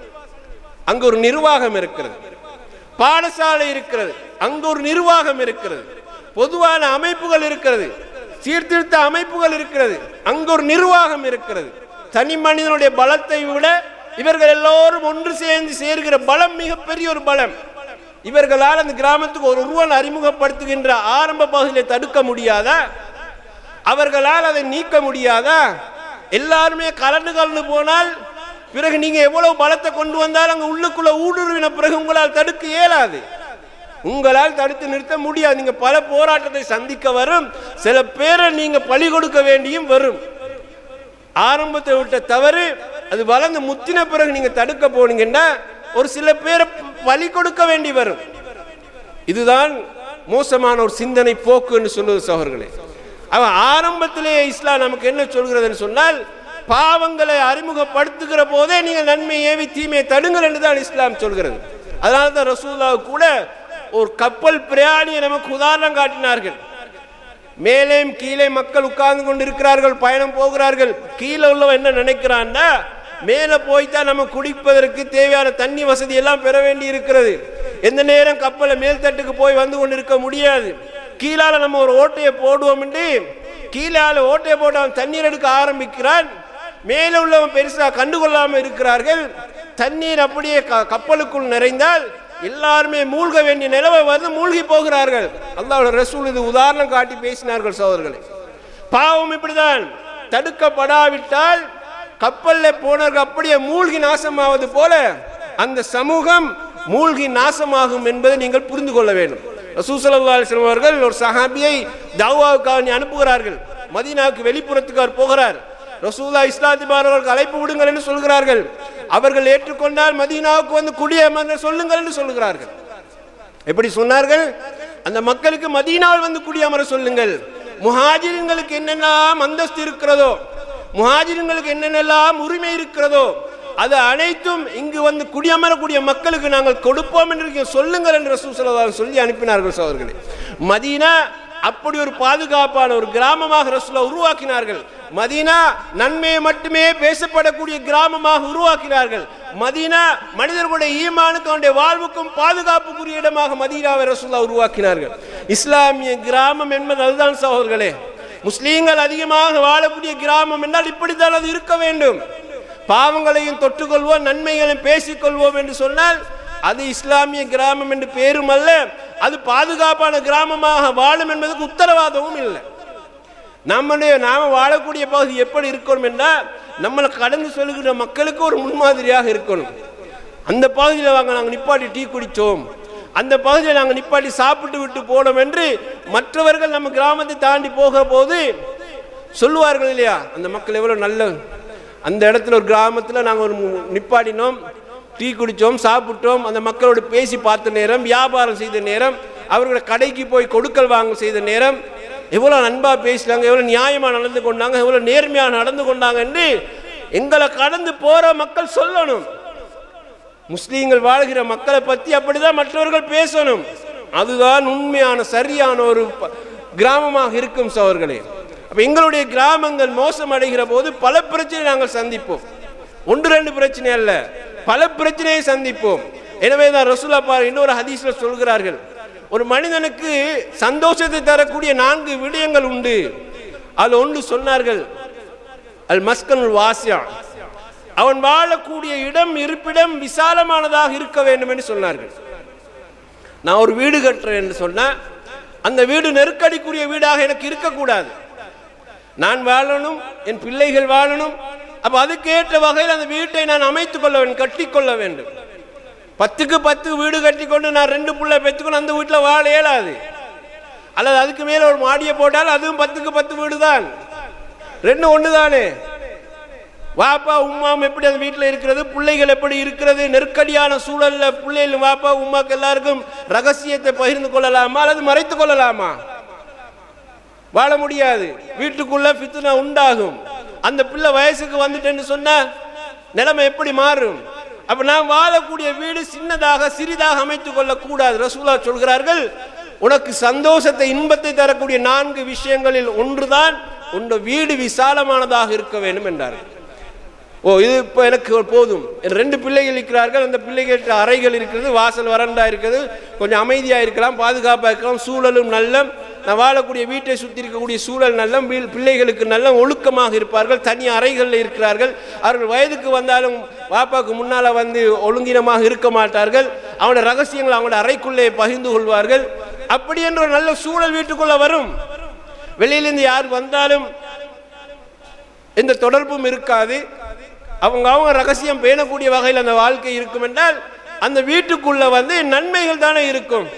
அங்கு ஒரு நிர்வாகம் இருக்கிறது பாடசாலை இருக்கிறது அங்கு ஒரு நிர்வாகம் இருக்கிறது பொதுவான அமைப்புகள் இருக்கிறது சீர்திருத்த அமைப்புகள் இருக்கிறது அங்கு ஒரு நிர்வாகம் இருக்கிறது தனி மனிதனுடைய பலத்தை விட இவர்கள் எல்லோரும் ஒன்று சேர்ந்து சேர்கிற பலம் மிகப்பெரிய ஒரு பலம் இவர்களால் அந்த கிராமத்துக்கு ஒரு உருவன் அறிமுகப்படுத்துகின்ற ஆரம்ப பகுதியை தடுக்க முடியாதா அவர்களால் அதை நீக்க முடியாதா எல்லாருமே கலந்து கலந்து போனால் பிறகு நீங்க எவ்வளவு பலத்தை கொண்டு வந்தாலும் அங்க உள்ளுக்குள்ள ஊடுருவின பிறகு உங்களால் தடுக்க இயலாது உங்களால் தடுத்து நிறுத்த முடியாது நீங்க பல போராட்டத்தை சந்திக்க வரும் சில பேரை நீங்க பழி கொடுக்க வேண்டியும் வரும் ஆரம்பத்தை விட்ட தவறு அது வளர்ந்து முத்தின பிறகு நீங்க தடுக்க போனீங்கன்னா ஒரு சில பேரை பலி கொடுக்க வேண்டி வரும் இதுதான் மோசமான ஒரு சிந்தனை போக்கு என்று சொல்வது சகோதரர்களே அவன் ஆரம்பத்திலேயே இஸ்லாம் நமக்கு என்ன சொல்கிறதுன்னு சொன்னால் பாவங்களை அறிமுகப்படுத்துகிற போதே நீங்கள் நன்மை ஏவி தீமையை தடுங்கள் என்று தான் இஸ்லாம் சொல்கிறது அதனால தான் ரசூல்லா கூட ஒரு கப்பல் பிரயாணியை நமக்கு உதாரணம் காட்டினார்கள் மேலேயும் கீழே மக்கள் உட்கார்ந்து கொண்டு இருக்கிறார்கள் பயணம் போகிறார்கள் கீழே உள்ளவன் என்ன நினைக்கிறான்னா மேலே போய்த்தான் நம்ம குடிப்பதற்கு தேவையான தண்ணி வசதி எல்லாம் பெற வேண்டி இருக்கிறது எந்த நேரம் கப்பலை மேல்தட்டுக்கு போய் வந்து கொண்டு இருக்க முடியாது கீழால நம்ம ஒரு ஓட்டையை போடுவோம் என்று கீழால ஓட்டையை போட்டு அவன் தண்ணீர் எடுக்க ஆரம்பிக்கிறான் மேலே உள்ளவன் பெருசாக கண்டுகொள்ளாமல் இருக்கிறார்கள் தண்ணீர் அப்படியே க- கப்பலுக்குள் நிறைந்தால் எல்லாருமே மூழ்க வேண்டிய நிலவை வந்து மூழ்கி போகிறார்கள் அல்லாஹ்வுடைய ரசூல் இது உதாரணம் காட்டி பேசினார்கள் சோதர்களே பாவம் இப்படிதான் தடுக்கப்படாவிட்டால் கப்பல்ல போனவர்கள் அப்படியே மூழ்கி நாசமாவது போல அந்த சமூகம் மூழ்கி நாசமாகும் என்பதை நீங்கள் புரிந்து கொள்ள வேண்டும் ரசூசல்லா அலிஸ்லாம் அவர்கள் ஒரு சஹாபியை தாவாவுக்காக நீ அனுப்புகிறார்கள் மதீனாவுக்கு வெளிப்புறத்துக்கு அவர் போகிறார் ரசூலா இஸ்லாத்திமாரவர்களுக்கு அழைப்பு விடுங்கள் என்று சொல்கிறார்கள் அவர்கள் ஏற்றுக்கொண்டால் மதீனாவுக்கு வந்து குடியமர்ந்து சொல்லுங்கள் என்று சொல்லுகிறார்கள் எப்படி சொன்னார்கள் அந்த மக்களுக்கு மதீனாவில் வந்து குடியமர சொல்லுங்கள் முஹாஜிர்களுக்கு என்னெல்லாம் அந்தஸ்து இருக்கிறதோ முஹாஜிர்களுக்கு என்னென்னலாம் உரிமை இருக்கிறதோ அது அனைத்தும் இங்கு வந்து குடியமரக்கூடிய மக்களுக்கு நாங்கள் கொடுப்போம் என்று நீங்க சொல்லுங்கள் என்று ரசூல் ஸல்லல்லாஹு அலைஹி வஸல்லம் சொல்லி அனுப்பினார்கள் சோதர்களே மதீனா அப்படி ஒரு பாதுகாப்பான ஒரு கிராமமாக ரசூலா உருவாக்கினார்கள் மதீனா நன்மையை மட்டுமே பேசப்படக்கூடிய கிராமமாக உருவாக்கினார்கள் மதீனா மனிதர்களுடைய ஈமானுக்கும் அவனுடைய வாழ்வுக்கும் பாதுகாப்புக்குரிய இடமாக மதீனாவை ரசூலா உருவாக்கினார்கள் இஸ்லாமிய கிராமம் என்பது அதுதான் சகோதரர்களே முஸ்லீம்கள் அதிகமாக வாழக்கூடிய கிராமம் என்றால் இப்படித்தான் அது இருக்க வேண்டும் பாவங்களையும் தொட்டுக்கொள்வோம் நன்மைகளையும் பேசிக்கொள்வோம் என்று சொன்னால் அது இஸ்லாமிய கிராமம் என்று பேரும் அல்ல அது பாதுகாப்பான கிராமமாக வாழும் என்பதற்கு உத்தரவாதமும் இல்லை நம்முடைய நாம வாழக்கூடிய பகுதி எப்படி இருக்கணும் என்றால் நம்மளை கடந்து சொல்லுகிற மக்களுக்கு ஒரு முன்மாதிரியாக இருக்கணும் அந்த பகுதியில் வாங்க நாங்கள் நிப்பாட்டி டீ குடித்தோம் அந்த பகுதியில் நாங்கள் நிப்பாட்டி சாப்பிட்டு விட்டு போனோம் என்று மற்றவர்கள் நம்ம கிராமத்தை தாண்டி போக போது சொல்லுவார்கள் இல்லையா அந்த மக்கள் எவ்வளோ நல்ல அந்த இடத்துல ஒரு கிராமத்தில் நாங்கள் ஒரு மு- நிப்பாட்டினோம் டீ குடித்தோம் சாப்பிட்டோம் அந்த மக்களோடு பேசி பார்த்த நேரம் வியாபாரம் செய்த நேரம் அவர்களோட கடைக்கு போய் கொடுக்கல் வாங்க செய்த நேரம் எவ்வளோ அன்பாக பேசினாங்க எவ்வளோ நியாயமாக நடந்து கொண்டாங்க எவ்வளோ நேர்மையாக நடந்து கொண்டாங்க என்று எங்களை கடந்து போகிற மக்கள் சொல்லணும் முஸ்லீம்கள் வாழ்கிற மக்களை பற்றி அப்படிதான் மற்றவர்கள் பேசணும் அதுதான் உண்மையான சரியான ஒரு ப- கிராமமாக இருக்கும் சவர்களே அப்ப எங்களுடைய கிராமங்கள் மோசமடைகிற போது பல பிரச்சனை நாங்கள் சந்திப்போம் ஒன்று ரெண்டு பிரச்சனை அல்ல பல பிரச்சனையை சந்திப்போம் எனவே தான் ரசூலா பார் இன்னொரு ஹதீஸ்ல சொல்கிறார்கள் ஒரு மனிதனுக்கு சந்தோஷத்தை தரக்கூடிய நான்கு விடயங்கள் உண்டு அதில் ஒன்று சொன்னார்கள் அல் மஸ்கனுல் வாசியா அவன் வாழக்கூடிய இடம் இருப்பிடம் விசாலமானதாக இருக்க வேண்டும் என்று சொன்னார்கள் நான் ஒரு வீடு கட்டுறேன் என்று சொன்னா அந்த வீடு நெருக்கடிக்குரிய வீடாக எனக்கு இருக்கக்கூடாது நான் வாழணும் என் பிள்ளைகள் வாழணும் அப்ப அதுக்கேற்ற வகையில் அந்த வீட்டை நான் அமைத்துக் கொள்ள வேண்டும் கட்டிக்கொள்ள வேண்டும் பத்துக்கு பத்து வீடு கட்டிக்கொண்டு நான் ரெண்டு பிள்ளை பெற்றுக்கொண்டு அந்த வீட்டில் வாழ இயலாது அல்லது அதுக்கு மேல ஒரு மாடியை போட்டால் அதுவும் பத்துக்கு பத்து வீடு தான் ரெண்டு ஒன்று தானே வாப்பா உம்மாவும் எப்படி அந்த வீட்டில் இருக்கிறது பிள்ளைகள் எப்படி இருக்கிறது நெருக்கடியான சூழல்ல பிள்ளைகள் வாப்பா உம்மாக்கு எல்லாருக்கும் ரகசியத்தை பகிர்ந்து கொள்ளலாமா அல்லது மறைத்துக் கொள்ளலாமா வாழ முடியாது வீட்டுக்குள்ள ஃபித்னா உண்டாகும் அந்த பிள்ளை வயசுக்கு வந்துட்டேன்னு சொன்னா நிலைமை எப்படி மாறும் அப்ப நாம் வாழக்கூடிய வீடு சின்னதாக சிறிதாக அமைத்துக் கொள்ள கூடாது ரசூலா சொல்கிறார்கள் உனக்கு சந்தோஷத்தை இன்பத்தை தரக்கூடிய நான்கு விஷயங்களில் ஒன்றுதான் உன் வீடு விசாலமானதாக இருக்க வேண்டும் என்றார்கள் ஓ இது இப்போ எனக்கு போதும் என் ரெண்டு பிள்ளைகள் இருக்கிறார்கள் அந்த பிள்ளைகளுக்கு அறைகள் இருக்கிறது வாசல் வரண்டா இருக்குது கொஞ்சம் அமைதியாக இருக்கலாம் பாதுகாப்பாக இருக்கலாம் சூழலும் நல்ல நான் வாழக்கூடிய வீட்டை சுற்றி இருக்கக்கூடிய சூழல் நல்ல வீ- பிள்ளைகளுக்கு நல்ல ஒழுக்கமாக இருப்பார்கள் தனி அறைகளில் இருக்கிறார்கள் அவர்கள் வயதுக்கு வந்தாலும் வாப்பாக்கு முன்னால் வந்து ஒழுங்கினமாக இருக்க மாட்டார்கள் அவனோட ரகசியங்கள் அவங்களோட அறைக்குள்ளே பகிர்ந்து கொள்வார்கள் அப்படி என்ற ஒரு நல்ல சூழல் வீட்டுக்குள்ளே வரும் வெளியிலிருந்து யார் வந்தாலும் எந்த தொடர்பும் இருக்காது அவங்க அவங்க ரகசியம் பேணக்கூடிய வகையில் அந்த வாழ்க்கை இருக்கும் என்றால் அந்த வீட்டுக்குள்ள வந்து நன்மைகள் தானே இருக்கும்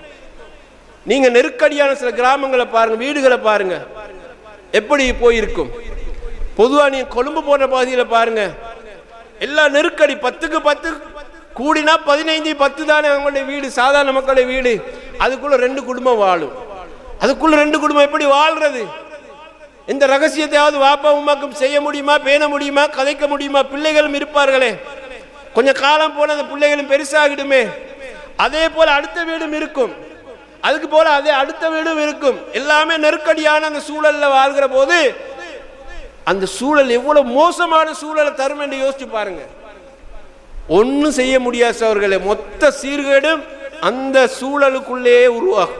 நீங்க நெருக்கடியான சில கிராமங்களை பாருங்க வீடுகளை பாருங்க எப்படி போயிருக்கும் பொதுவா நீங்க கொழும்பு போன்ற பகுதியில் பாருங்க எல்லா நெருக்கடி பத்துக்கு பத்து கூடினா பதினைந்து பத்து தானே அவங்களுடைய வீடு சாதாரண மக்களுடைய வீடு அதுக்குள்ள ரெண்டு குடும்பம் வாழும் அதுக்குள்ள ரெண்டு குடும்பம் எப்படி வாழ்றது இந்த ரகசியத்தையாவது வாப்பா உமாக்கும் செய்ய முடியுமா பேண முடியுமா கதைக்க முடியுமா பிள்ளைகளும் இருப்பார்களே கொஞ்சம் காலம் போன அந்த பிள்ளைகளும் பெருசாகிடுமே அதே போல அடுத்த வீடும் இருக்கும் அதுக்கு போல அதே அடுத்த வீடும் இருக்கும் எல்லாமே நெருக்கடியான அந்த சூழல்ல வாழ்கிற போது அந்த சூழல் எவ்வளவு மோசமான சூழலை தரும் என்று யோசிச்சு பாருங்க ஒன்றும் செய்ய முடியாது அவர்களே மொத்த சீர்கேடும் அந்த சூழலுக்குள்ளே உருவாகும்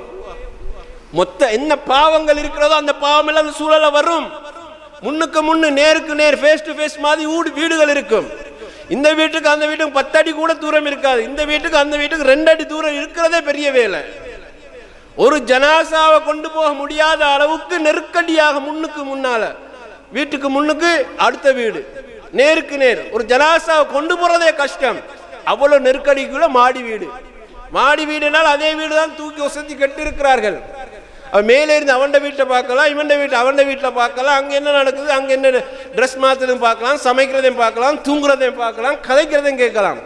மொத்த என்ன பாவங்கள் இருக்கிறதோ அந்த பாவம் எல்லாம் அந்த சூழல வரும் முன்னுக்கு முன்னு நேருக்கு நேர் ஃபேஸ் டு ஃபேஸ் மாதிரி ஊடு வீடுகள் இருக்கும் இந்த வீட்டுக்கு அந்த வீட்டுக்கு பத்தடி கூட தூரம் இருக்காது இந்த வீட்டுக்கு அந்த வீட்டுக்கு ரெண்டு அடி தூரம் இருக்கிறதே பெரிய வேலை ஒரு ஜனாசாவை கொண்டு போக முடியாத அளவுக்கு நெருக்கடியாக முன்னுக்கு முன்னால வீட்டுக்கு முன்னுக்கு அடுத்த வீடு நேருக்கு நேர் ஒரு ஜனாசாவை கொண்டு போறதே கஷ்டம் அவ்வளவு நெருக்கடிக்குள்ள மாடி வீடு மாடி வீடுனால் அதே வீடு தான் தூக்கி வசதி கட்டி இருக்கிறார்கள் அவன் மேலே இருந்து அவன்ட வீட்டை பார்க்கலாம் இவன்ட வீட்டை அவன்ட வீட்டில் பார்க்கலாம் அங்கே என்ன நடக்குது அங்கே என்ன ட்ரெஸ் மாற்றுறதையும் பார்க்கலாம் சமைக்கிறதையும் பார்க்கலாம் தூங்குறதையும் பார்க்கலாம் கதைக்கிறதையும் கேட்கலாம்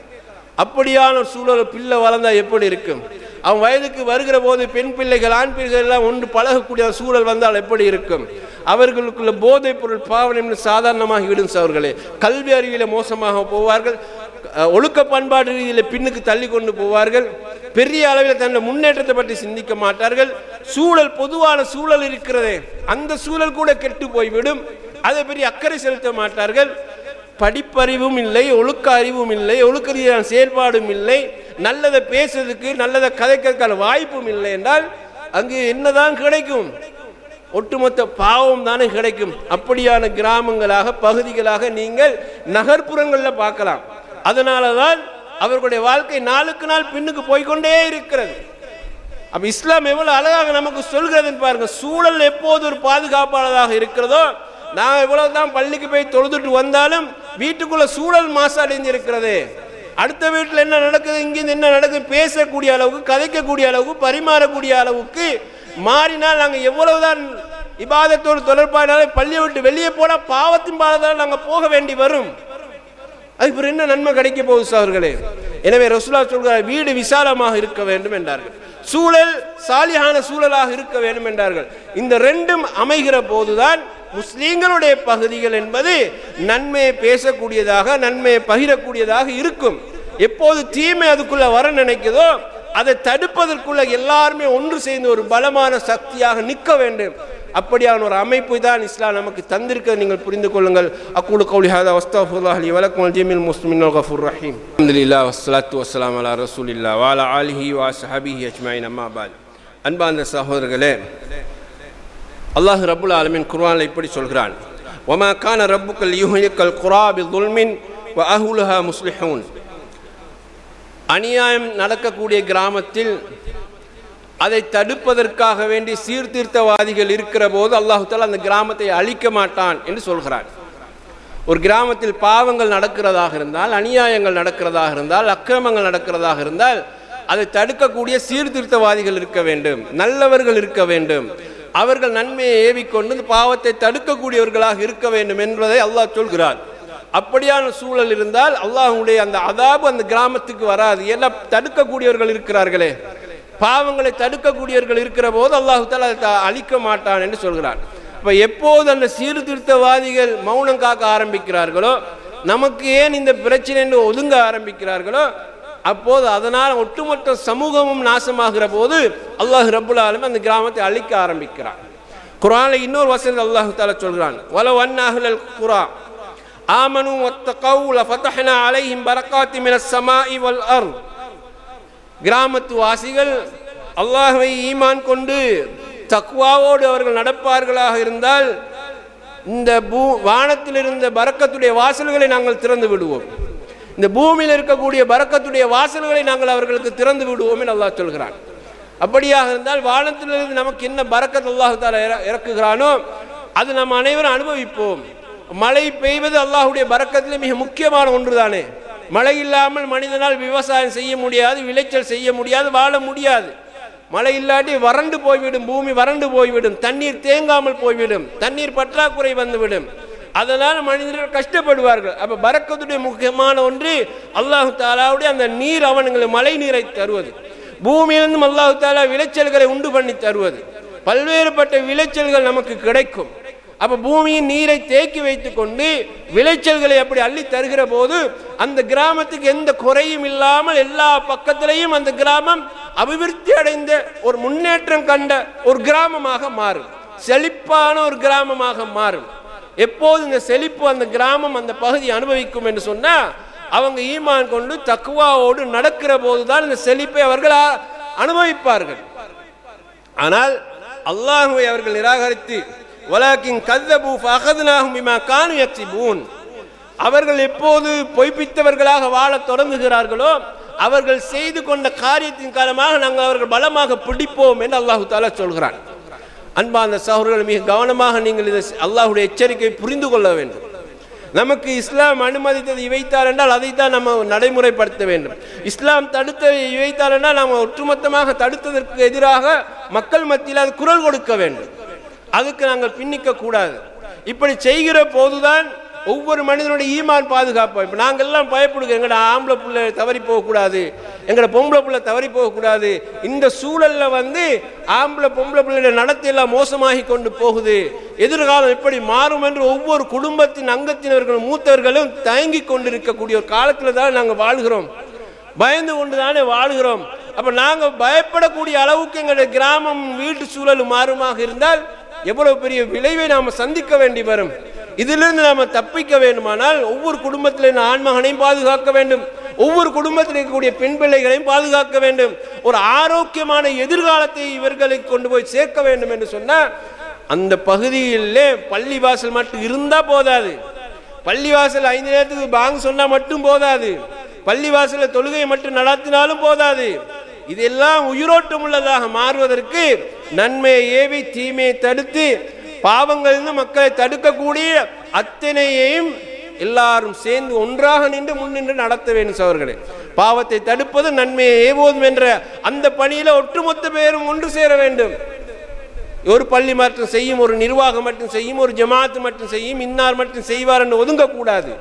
அப்படியான ஒரு சூழல் பிள்ளை வளர்ந்தா எப்படி இருக்கும் அவன் வயதுக்கு வருகிற போது பெண் பிள்ளைகள் ஆண் பிள்ளைகள் எல்லாம் ஒன்று பழகக்கூடிய சூழல் வந்தால் எப்படி இருக்கும் அவர்களுக்குள்ள போதைப் பொருள் பாவனை சாதாரணமாகி விடும் அவர்களே கல்வி அறிவியல மோசமாக போவார்கள் அஹ், ஒழுக்க பண்பாடு ரீதியில் பின்னுக்கு தள்ளி கொண்டு போவார்கள் பெரிய அளவில் தன்னுடைய முன்னேற்றத்தை பற்றி சிந்திக்க மாட்டார்கள் சூழல் பொதுவான சூழல் இருக்கிறதே அந்த சூழல் கூட கெட்டு போய்விடும் அதை பெரிய அக்கறை செலுத்த மாட்டார்கள் படிப்பறிவும் இல்லை ஒழுக்க அறிவும் இல்லை ஒழுக்க ரீதியான செயல்பாடும் இல்லை நல்லதை பேசுறதுக்கு நல்லதை கதைக்கிறதுக்கான வாய்ப்பும் இல்லை என்றால் அங்கு என்னதான் கிடைக்கும் ஒட்டுமொத்த பாவம் தானே கிடைக்கும் அப்படியான கிராமங்களாக பகுதிகளாக நீங்கள் நகர்ப்புறங்களில் பார்க்கலாம் அதனால தான் அவர்களுடைய வாழ்க்கை நாளுக்கு நாள் பின்னுக்கு போய்க்கொண்டே இருக்கிறது அப்ப இஸ்லாம் எவ்வளவு அழகாக நமக்கு சொல்கிறதுன்னு பாருங்க சூழல் எப்போது ஒரு பாதுகாப்பானதாக இருக்கிறதோ நான் எவ்வளவு தான் பள்ளிக்கு போய் தொழுதுட்டு வந்தாலும் வீட்டுக்குள்ள சூழல் மாசடைந்து இருக்கிறது அடுத்த வீட்டில் என்ன நடக்குது இங்கிருந்து என்ன நடக்குது பேசக்கூடிய அளவுக்கு கதைக்கக்கூடிய அளவுக்கு பரிமாறக்கூடிய அளவுக்கு மாறினால் நாங்கள் எவ்வளவுதான் இபாதத்தோடு தொடர்பானாலும் பள்ளியை விட்டு வெளியே போனால் பாவத்தின் பாதத்தால் நாங்கள் போக வேண்டி வரும் அது பிறகு என்ன நன்மை கிடைக்க போகுது அவர்களே எனவே ரசூலா சொல்கிறார் வீடு விசாலமாக இருக்க வேண்டும் என்றார்கள் சூழல் சாலியான சூழலாக இருக்க வேண்டும் என்றார்கள் இந்த ரெண்டும் அமைகிற போதுதான் முஸ்லீம்களுடைய பகுதிகள் என்பது நன்மையை பேசக்கூடியதாக நன்மையை பகிரக்கூடியதாக இருக்கும் எப்போது தீமை அதுக்குள்ள வர நினைக்குதோ அதை தடுப்பதற்குள்ள எல்லாருமே ஒன்று சேர்ந்து ஒரு பலமான சக்தியாக நிற்க வேண்டும் அப்படியான ஒரு அமைப்பு தான் இஸ்லாம் நமக்கு தந்திருக்க நீங்கள் புரிந்து கொள்ளுங்கள் அக்கூடு கௌலி ஹாதா வஸ்தஃபுல்லாஹ் லி வலக்கும் ஜமீல் முஸ்லிமின் கஃபூர் ரஹீம் அல்ஹம்துலில்லாஹ் வஸ்ஸலாத்து வஸ்ஸலாம் அலா ரசூலில்லாஹ் வஅலா ஆலிஹி வ ஸஹபிஹி அஜ்மஈன் அம்மா பாத் அன்பார்ந்த சகோதரர்களே அல்லாஹ் ரப்புல் ஆலமீன் குர்ஆனில் இப்படி சொல்கிறான் வமா கான ரப்புக்கல் யுஹ்லிக்கல் குரா பிதுல்மின் வ அஹ்லுஹா முஸ்லிஹூன் அநியாயம் நடக்கக்கூடிய கிராமத்தில் அதை தடுப்பதற்காக வேண்டி சீர்திருத்தவாதிகள் இருக்கிற போது அல்லாஹு தாலா அந்த கிராமத்தை அழிக்க மாட்டான் என்று சொல்கிறான் ஒரு கிராமத்தில் பாவங்கள் நடக்கிறதாக இருந்தால் அநியாயங்கள் நடக்கிறதாக இருந்தால் அக்கிரமங்கள் நடக்கிறதாக இருந்தால் அதை தடுக்கக்கூடிய சீர்திருத்தவாதிகள் இருக்க வேண்டும் நல்லவர்கள் இருக்க வேண்டும் அவர்கள் நன்மையை ஏவிக்கொண்டு இந்த பாவத்தை தடுக்கக்கூடியவர்களாக இருக்க வேண்டும் என்பதை அல்லாஹ் சொல்கிறார் அப்படியான சூழல் இருந்தால் அல்லாஹ்வுடைய அந்த அதாபு அந்த கிராமத்துக்கு வராது ஏன்னா தடுக்கக்கூடியவர்கள் இருக்கிறார்களே பாவங்களை தடுக்கக்கூடியவர்கள் இருக்கிற போது அல்லாஹு தாலா அதை த- அழிக்க மாட்டான் என்று சொல்கிறான் இப்போ எப்போது அந்த சீர்திருத்தவாதிகள் மௌனம் காக்க ஆரம்பிக்கிறார்களோ நமக்கு ஏன் இந்த பிரச்சனை என்று ஒதுங்க ஆரம்பிக்கிறார்களோ அப்போது அதனால் ஒட்டுமொத்த சமூகமும் நாசமாகிற போது அல்லாஹ் ரப்புல் ஆலமீன் அந்த கிராமத்தை அழிக்க ஆரம்பிக்கிறான் குரானில் இன்னொரு வசனம் அல்லாஹு தாலா சொல்கிறான் வல வன்னாஹுல் குரா ஆமனு வத்தகவு லஃபதஹ்னா அலைஹிம் பரக்காத்தி மினஸ் ஸமாஇ வல் அர்த் கிராமத்து வாசிகள் அல்லாஹ்வை ஈமான் கொண்டு தக்வாவோடு அவர்கள் நடப்பார்களாக இருந்தால் இந்த பூ வானத்தில் இருந்த பரக்கத்துடைய வாசல்களை நாங்கள் திறந்து விடுவோம் இந்த பூமியில் இருக்கக்கூடிய பரக்கத்துடைய வாசல்களை நாங்கள் அவர்களுக்கு திறந்து விடுவோம் என்று அல்லாஹ் சொல்கிறான் அப்படியாக இருந்தால் வானத்திலிருந்து நமக்கு என்ன பரக்கத் அல்லாஹு தாலா இற- இறக்குகிறானோ அது நாம் அனைவரும் அனுபவிப்போம் மழை பெய்வது அல்லாஹ்வுடைய பரக்கத்தில் மிக முக்கியமான ஒன்றுதானே மழை இல்லாமல் மனிதனால் விவசாயம் செய்ய முடியாது விளைச்சல் செய்ய முடியாது வாழ முடியாது மழை இல்லாட்டி வறண்டு போய்விடும் பூமி வறண்டு போய்விடும் தண்ணீர் தேங்காமல் போய்விடும் தண்ணீர் பற்றாக்குறை வந்துவிடும் அதனால் மனிதர்கள் கஷ்டப்படுவார்கள் அப்ப பரக்கத்துடைய முக்கியமான ஒன்று அல்லாஹு தாலாவுடைய அந்த நீர் அவனுங்களுக்கு மழை நீரை தருவது பூமியிலிருந்தும் அல்லாஹு தாலா விளைச்சல்களை உண்டு பண்ணி தருவது பல்வேறுபட்ட விளைச்சல்கள் நமக்கு கிடைக்கும் அப்ப பூமியின் நீரை தேக்கி வைத்துக்கொண்டு விளைச்சல்களை அப்படி அள்ளி தருகிற போது அந்த கிராமத்துக்கு எந்த குறையும் இல்லாமல் எல்லா பக்கத்திலையும் அந்த கிராமம் அபிவிருத்தி அடைந்த ஒரு முன்னேற்றம் கண்ட ஒரு கிராமமாக மாறும் செழிப்பான ஒரு கிராமமாக மாறும் எப்போது இந்த செழிப்பு அந்த கிராமம் அந்த பகுதி அனுபவிக்கும் என்று சொன்னா அவங்க ஈமான் கொண்டு தக்குவாவோடு நடக்கிற போதுதான் இந்த செழிப்பை அவர்கள் அ- அனுபவிப்பார்கள் ஆனால் அல்லாஹுவை அவர்கள் நிராகரித்து வலாக்கின் கல்லபு ஃபஅகத்னாஹும் பிமா கானு யக்ஸிபூன் அவர்கள் எப்போது பொய்ப்பித்தவர்களாக வாழத் தொடங்குகிறார்களோ அவர்கள் செய்து கொண்ட காரியத்தின் காரணமாக நாங்கள் அவர்கள் பலமாக பிடிப்போம் என்று அல்லாஹு தாலா சொல்கிறான் அன்பார்ந்த சகோதரர்கள் மிக கவனமாக நீங்கள் இதை அல்லாஹ்வுடைய எச்சரிக்கை புரிந்து கொள்ள வேண்டும் நமக்கு இஸ்லாம் அனுமதித்தது இவைத்தார் என்றால் அதைத்தான் நம்ம நடைமுறைப்படுத்த வேண்டும் இஸ்லாம் தடுத்ததை இவைத்தார் என்றால் நாம் ஒட்டுமொத்தமாக தடுத்ததற்கு எதிராக மக்கள் மத்தியில் அது குரல் கொடுக்க வேண்டும் அதுக்கு நாங்கள் பின்னிக்க கூடாது இப்படி செய்கிற போதுதான் ஒவ்வொரு மனிதனுடைய ஈமான் பாதுகாப்போம் இப்போ நாங்கள் எல்லாம் பயப்படுகிறோம் எங்களோட ஆம்பளை பிள்ளை தவறி போகக்கூடாது எங்களோட பொம்பளை பிள்ளை தவறி போகக்கூடாது இந்த சூழல்ல வந்து ஆம்பளை பொம்பளை பிள்ளைய நடத்தை எல்லாம் மோசமாகி கொண்டு போகுது எதிர்காலம் எப்படி மாறும் என்று ஒவ்வொரு குடும்பத்தின் அங்கத்தினர்களும் மூத்தவர்களும் தயங்கி கொண்டிருக்கக்கூடிய ஒரு காலத்தில் தான் நாங்கள் வாழ்கிறோம் பயந்து கொண்டு தானே வாழ்கிறோம் அப்ப நாங்க பயப்படக்கூடிய அளவுக்கு எங்களுடைய கிராமம் வீட்டு சூழல் மாறுமாக இருந்தால் எவ்வளவு பெரிய விளைவை நாம சந்திக்க வேண்டி வரும் இதிலிருந்து நாம தப்பிக்க வேண்டுமானால் ஒவ்வொரு குடும்பத்திலும் ஆண்மகனையும் பாதுகாக்க வேண்டும் ஒவ்வொரு குடும்பத்தில் இருக்கக்கூடிய பெண் பிள்ளைகளையும் பாதுகாக்க வேண்டும் ஒரு ஆரோக்கியமான எதிர்காலத்தை இவர்களுக்கு கொண்டு போய் சேர்க்க வேண்டும் என்று சொன்னா அந்த பகுதியிலே பள்ளிவாசல் மட்டும் இருந்தா போதாது பள்ளிவாசல் ஐந்து நேரத்துக்கு பாங் சொன்னா மட்டும் போதாது பள்ளிவாசல தொழுகை மட்டும் நடத்தினாலும் போதாது இதெல்லாம் உயிரோட்டம் உள்ளதாக மாறுவதற்கு நன்மையை ஏவி தீமையை தடுத்து பாவங்களிலிருந்து மக்களை தடுக்கக்கூடிய அத்தனையையும் எல்லாரும் சேர்ந்து ஒன்றாக நின்று முன்னின்று நடத்த வேண்டும் சவர்களே பாவத்தை தடுப்பது நன்மையை ஏவோதும் என்ற அந்த பணியில ஒட்டுமொத்த பேரும் ஒன்று சேர வேண்டும் ஒரு பள்ளி மட்டும் செய்யும் ஒரு நிர்வாகம் மட்டும் செய்யும் ஒரு ஜமாத்து மட்டும் செய்யும் இன்னார் மட்டும் செய்வார் என்று ஒதுங்கக்கூடாது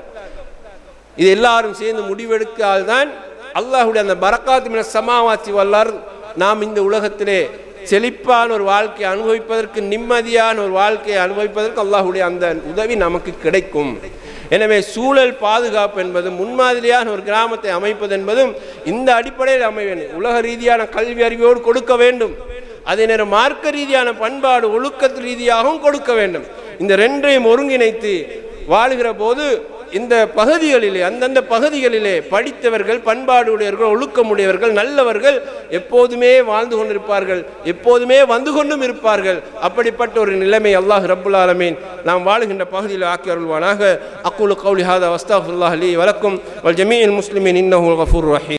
இது எல்லாரும் சேர்ந்து முடிவெடுக்கால்தான் அல்லாஹுடைய அந்த பரக்காத்து மின சமாவாசி வல்லார் நாம் இந்த உலகத்திலே செழிப்பான ஒரு வாழ்க்கையை அனுபவிப்பதற்கு நிம்மதியான ஒரு வாழ்க்கையை அனுபவிப்பதற்கு அல்லாஹுடைய அந்த உதவி நமக்கு கிடைக்கும் எனவே சூழல் பாதுகாப்பு என்பதும் முன்மாதிரியான ஒரு கிராமத்தை அமைப்பது என்பதும் இந்த அடிப்படையில் அமைய வேண்டும் உலக ரீதியான கல்வி அறிவோடு கொடுக்க வேண்டும் அதே நேரம் மார்க்க ரீதியான பண்பாடு ஒழுக்கத்து ரீதியாகவும் கொடுக்க வேண்டும் இந்த ரெண்டையும் ஒருங்கிணைத்து வாழுகிற போது இந்த பகுதிகளிலே அந்தந்த பகுதிகளிலே படித்தவர்கள் பண்பாடு உடையவர்கள் ஒழுக்கமுடையவர்கள் நல்லவர்கள் எப்போதுமே வாழ்ந்து கொண்டிருப்பார்கள் எப்போதுமே வந்து கொண்டும் இருப்பார்கள் அப்படிப்பட்ட ஒரு நிலைமை அல்லாஹ் ரப்புல் ஆலமீன் நாம் வாழுகின்ற பகுதியில் ஆக்கி அருள்வானாக அக்குலு கௌலி ஹாதா வஸ்தாஃபுல்லாஹ் அலி வலக்கும் வல் ஜமீல் முஸ்லிமின் இன்னஹுல் கஃபூர் ரஹீம்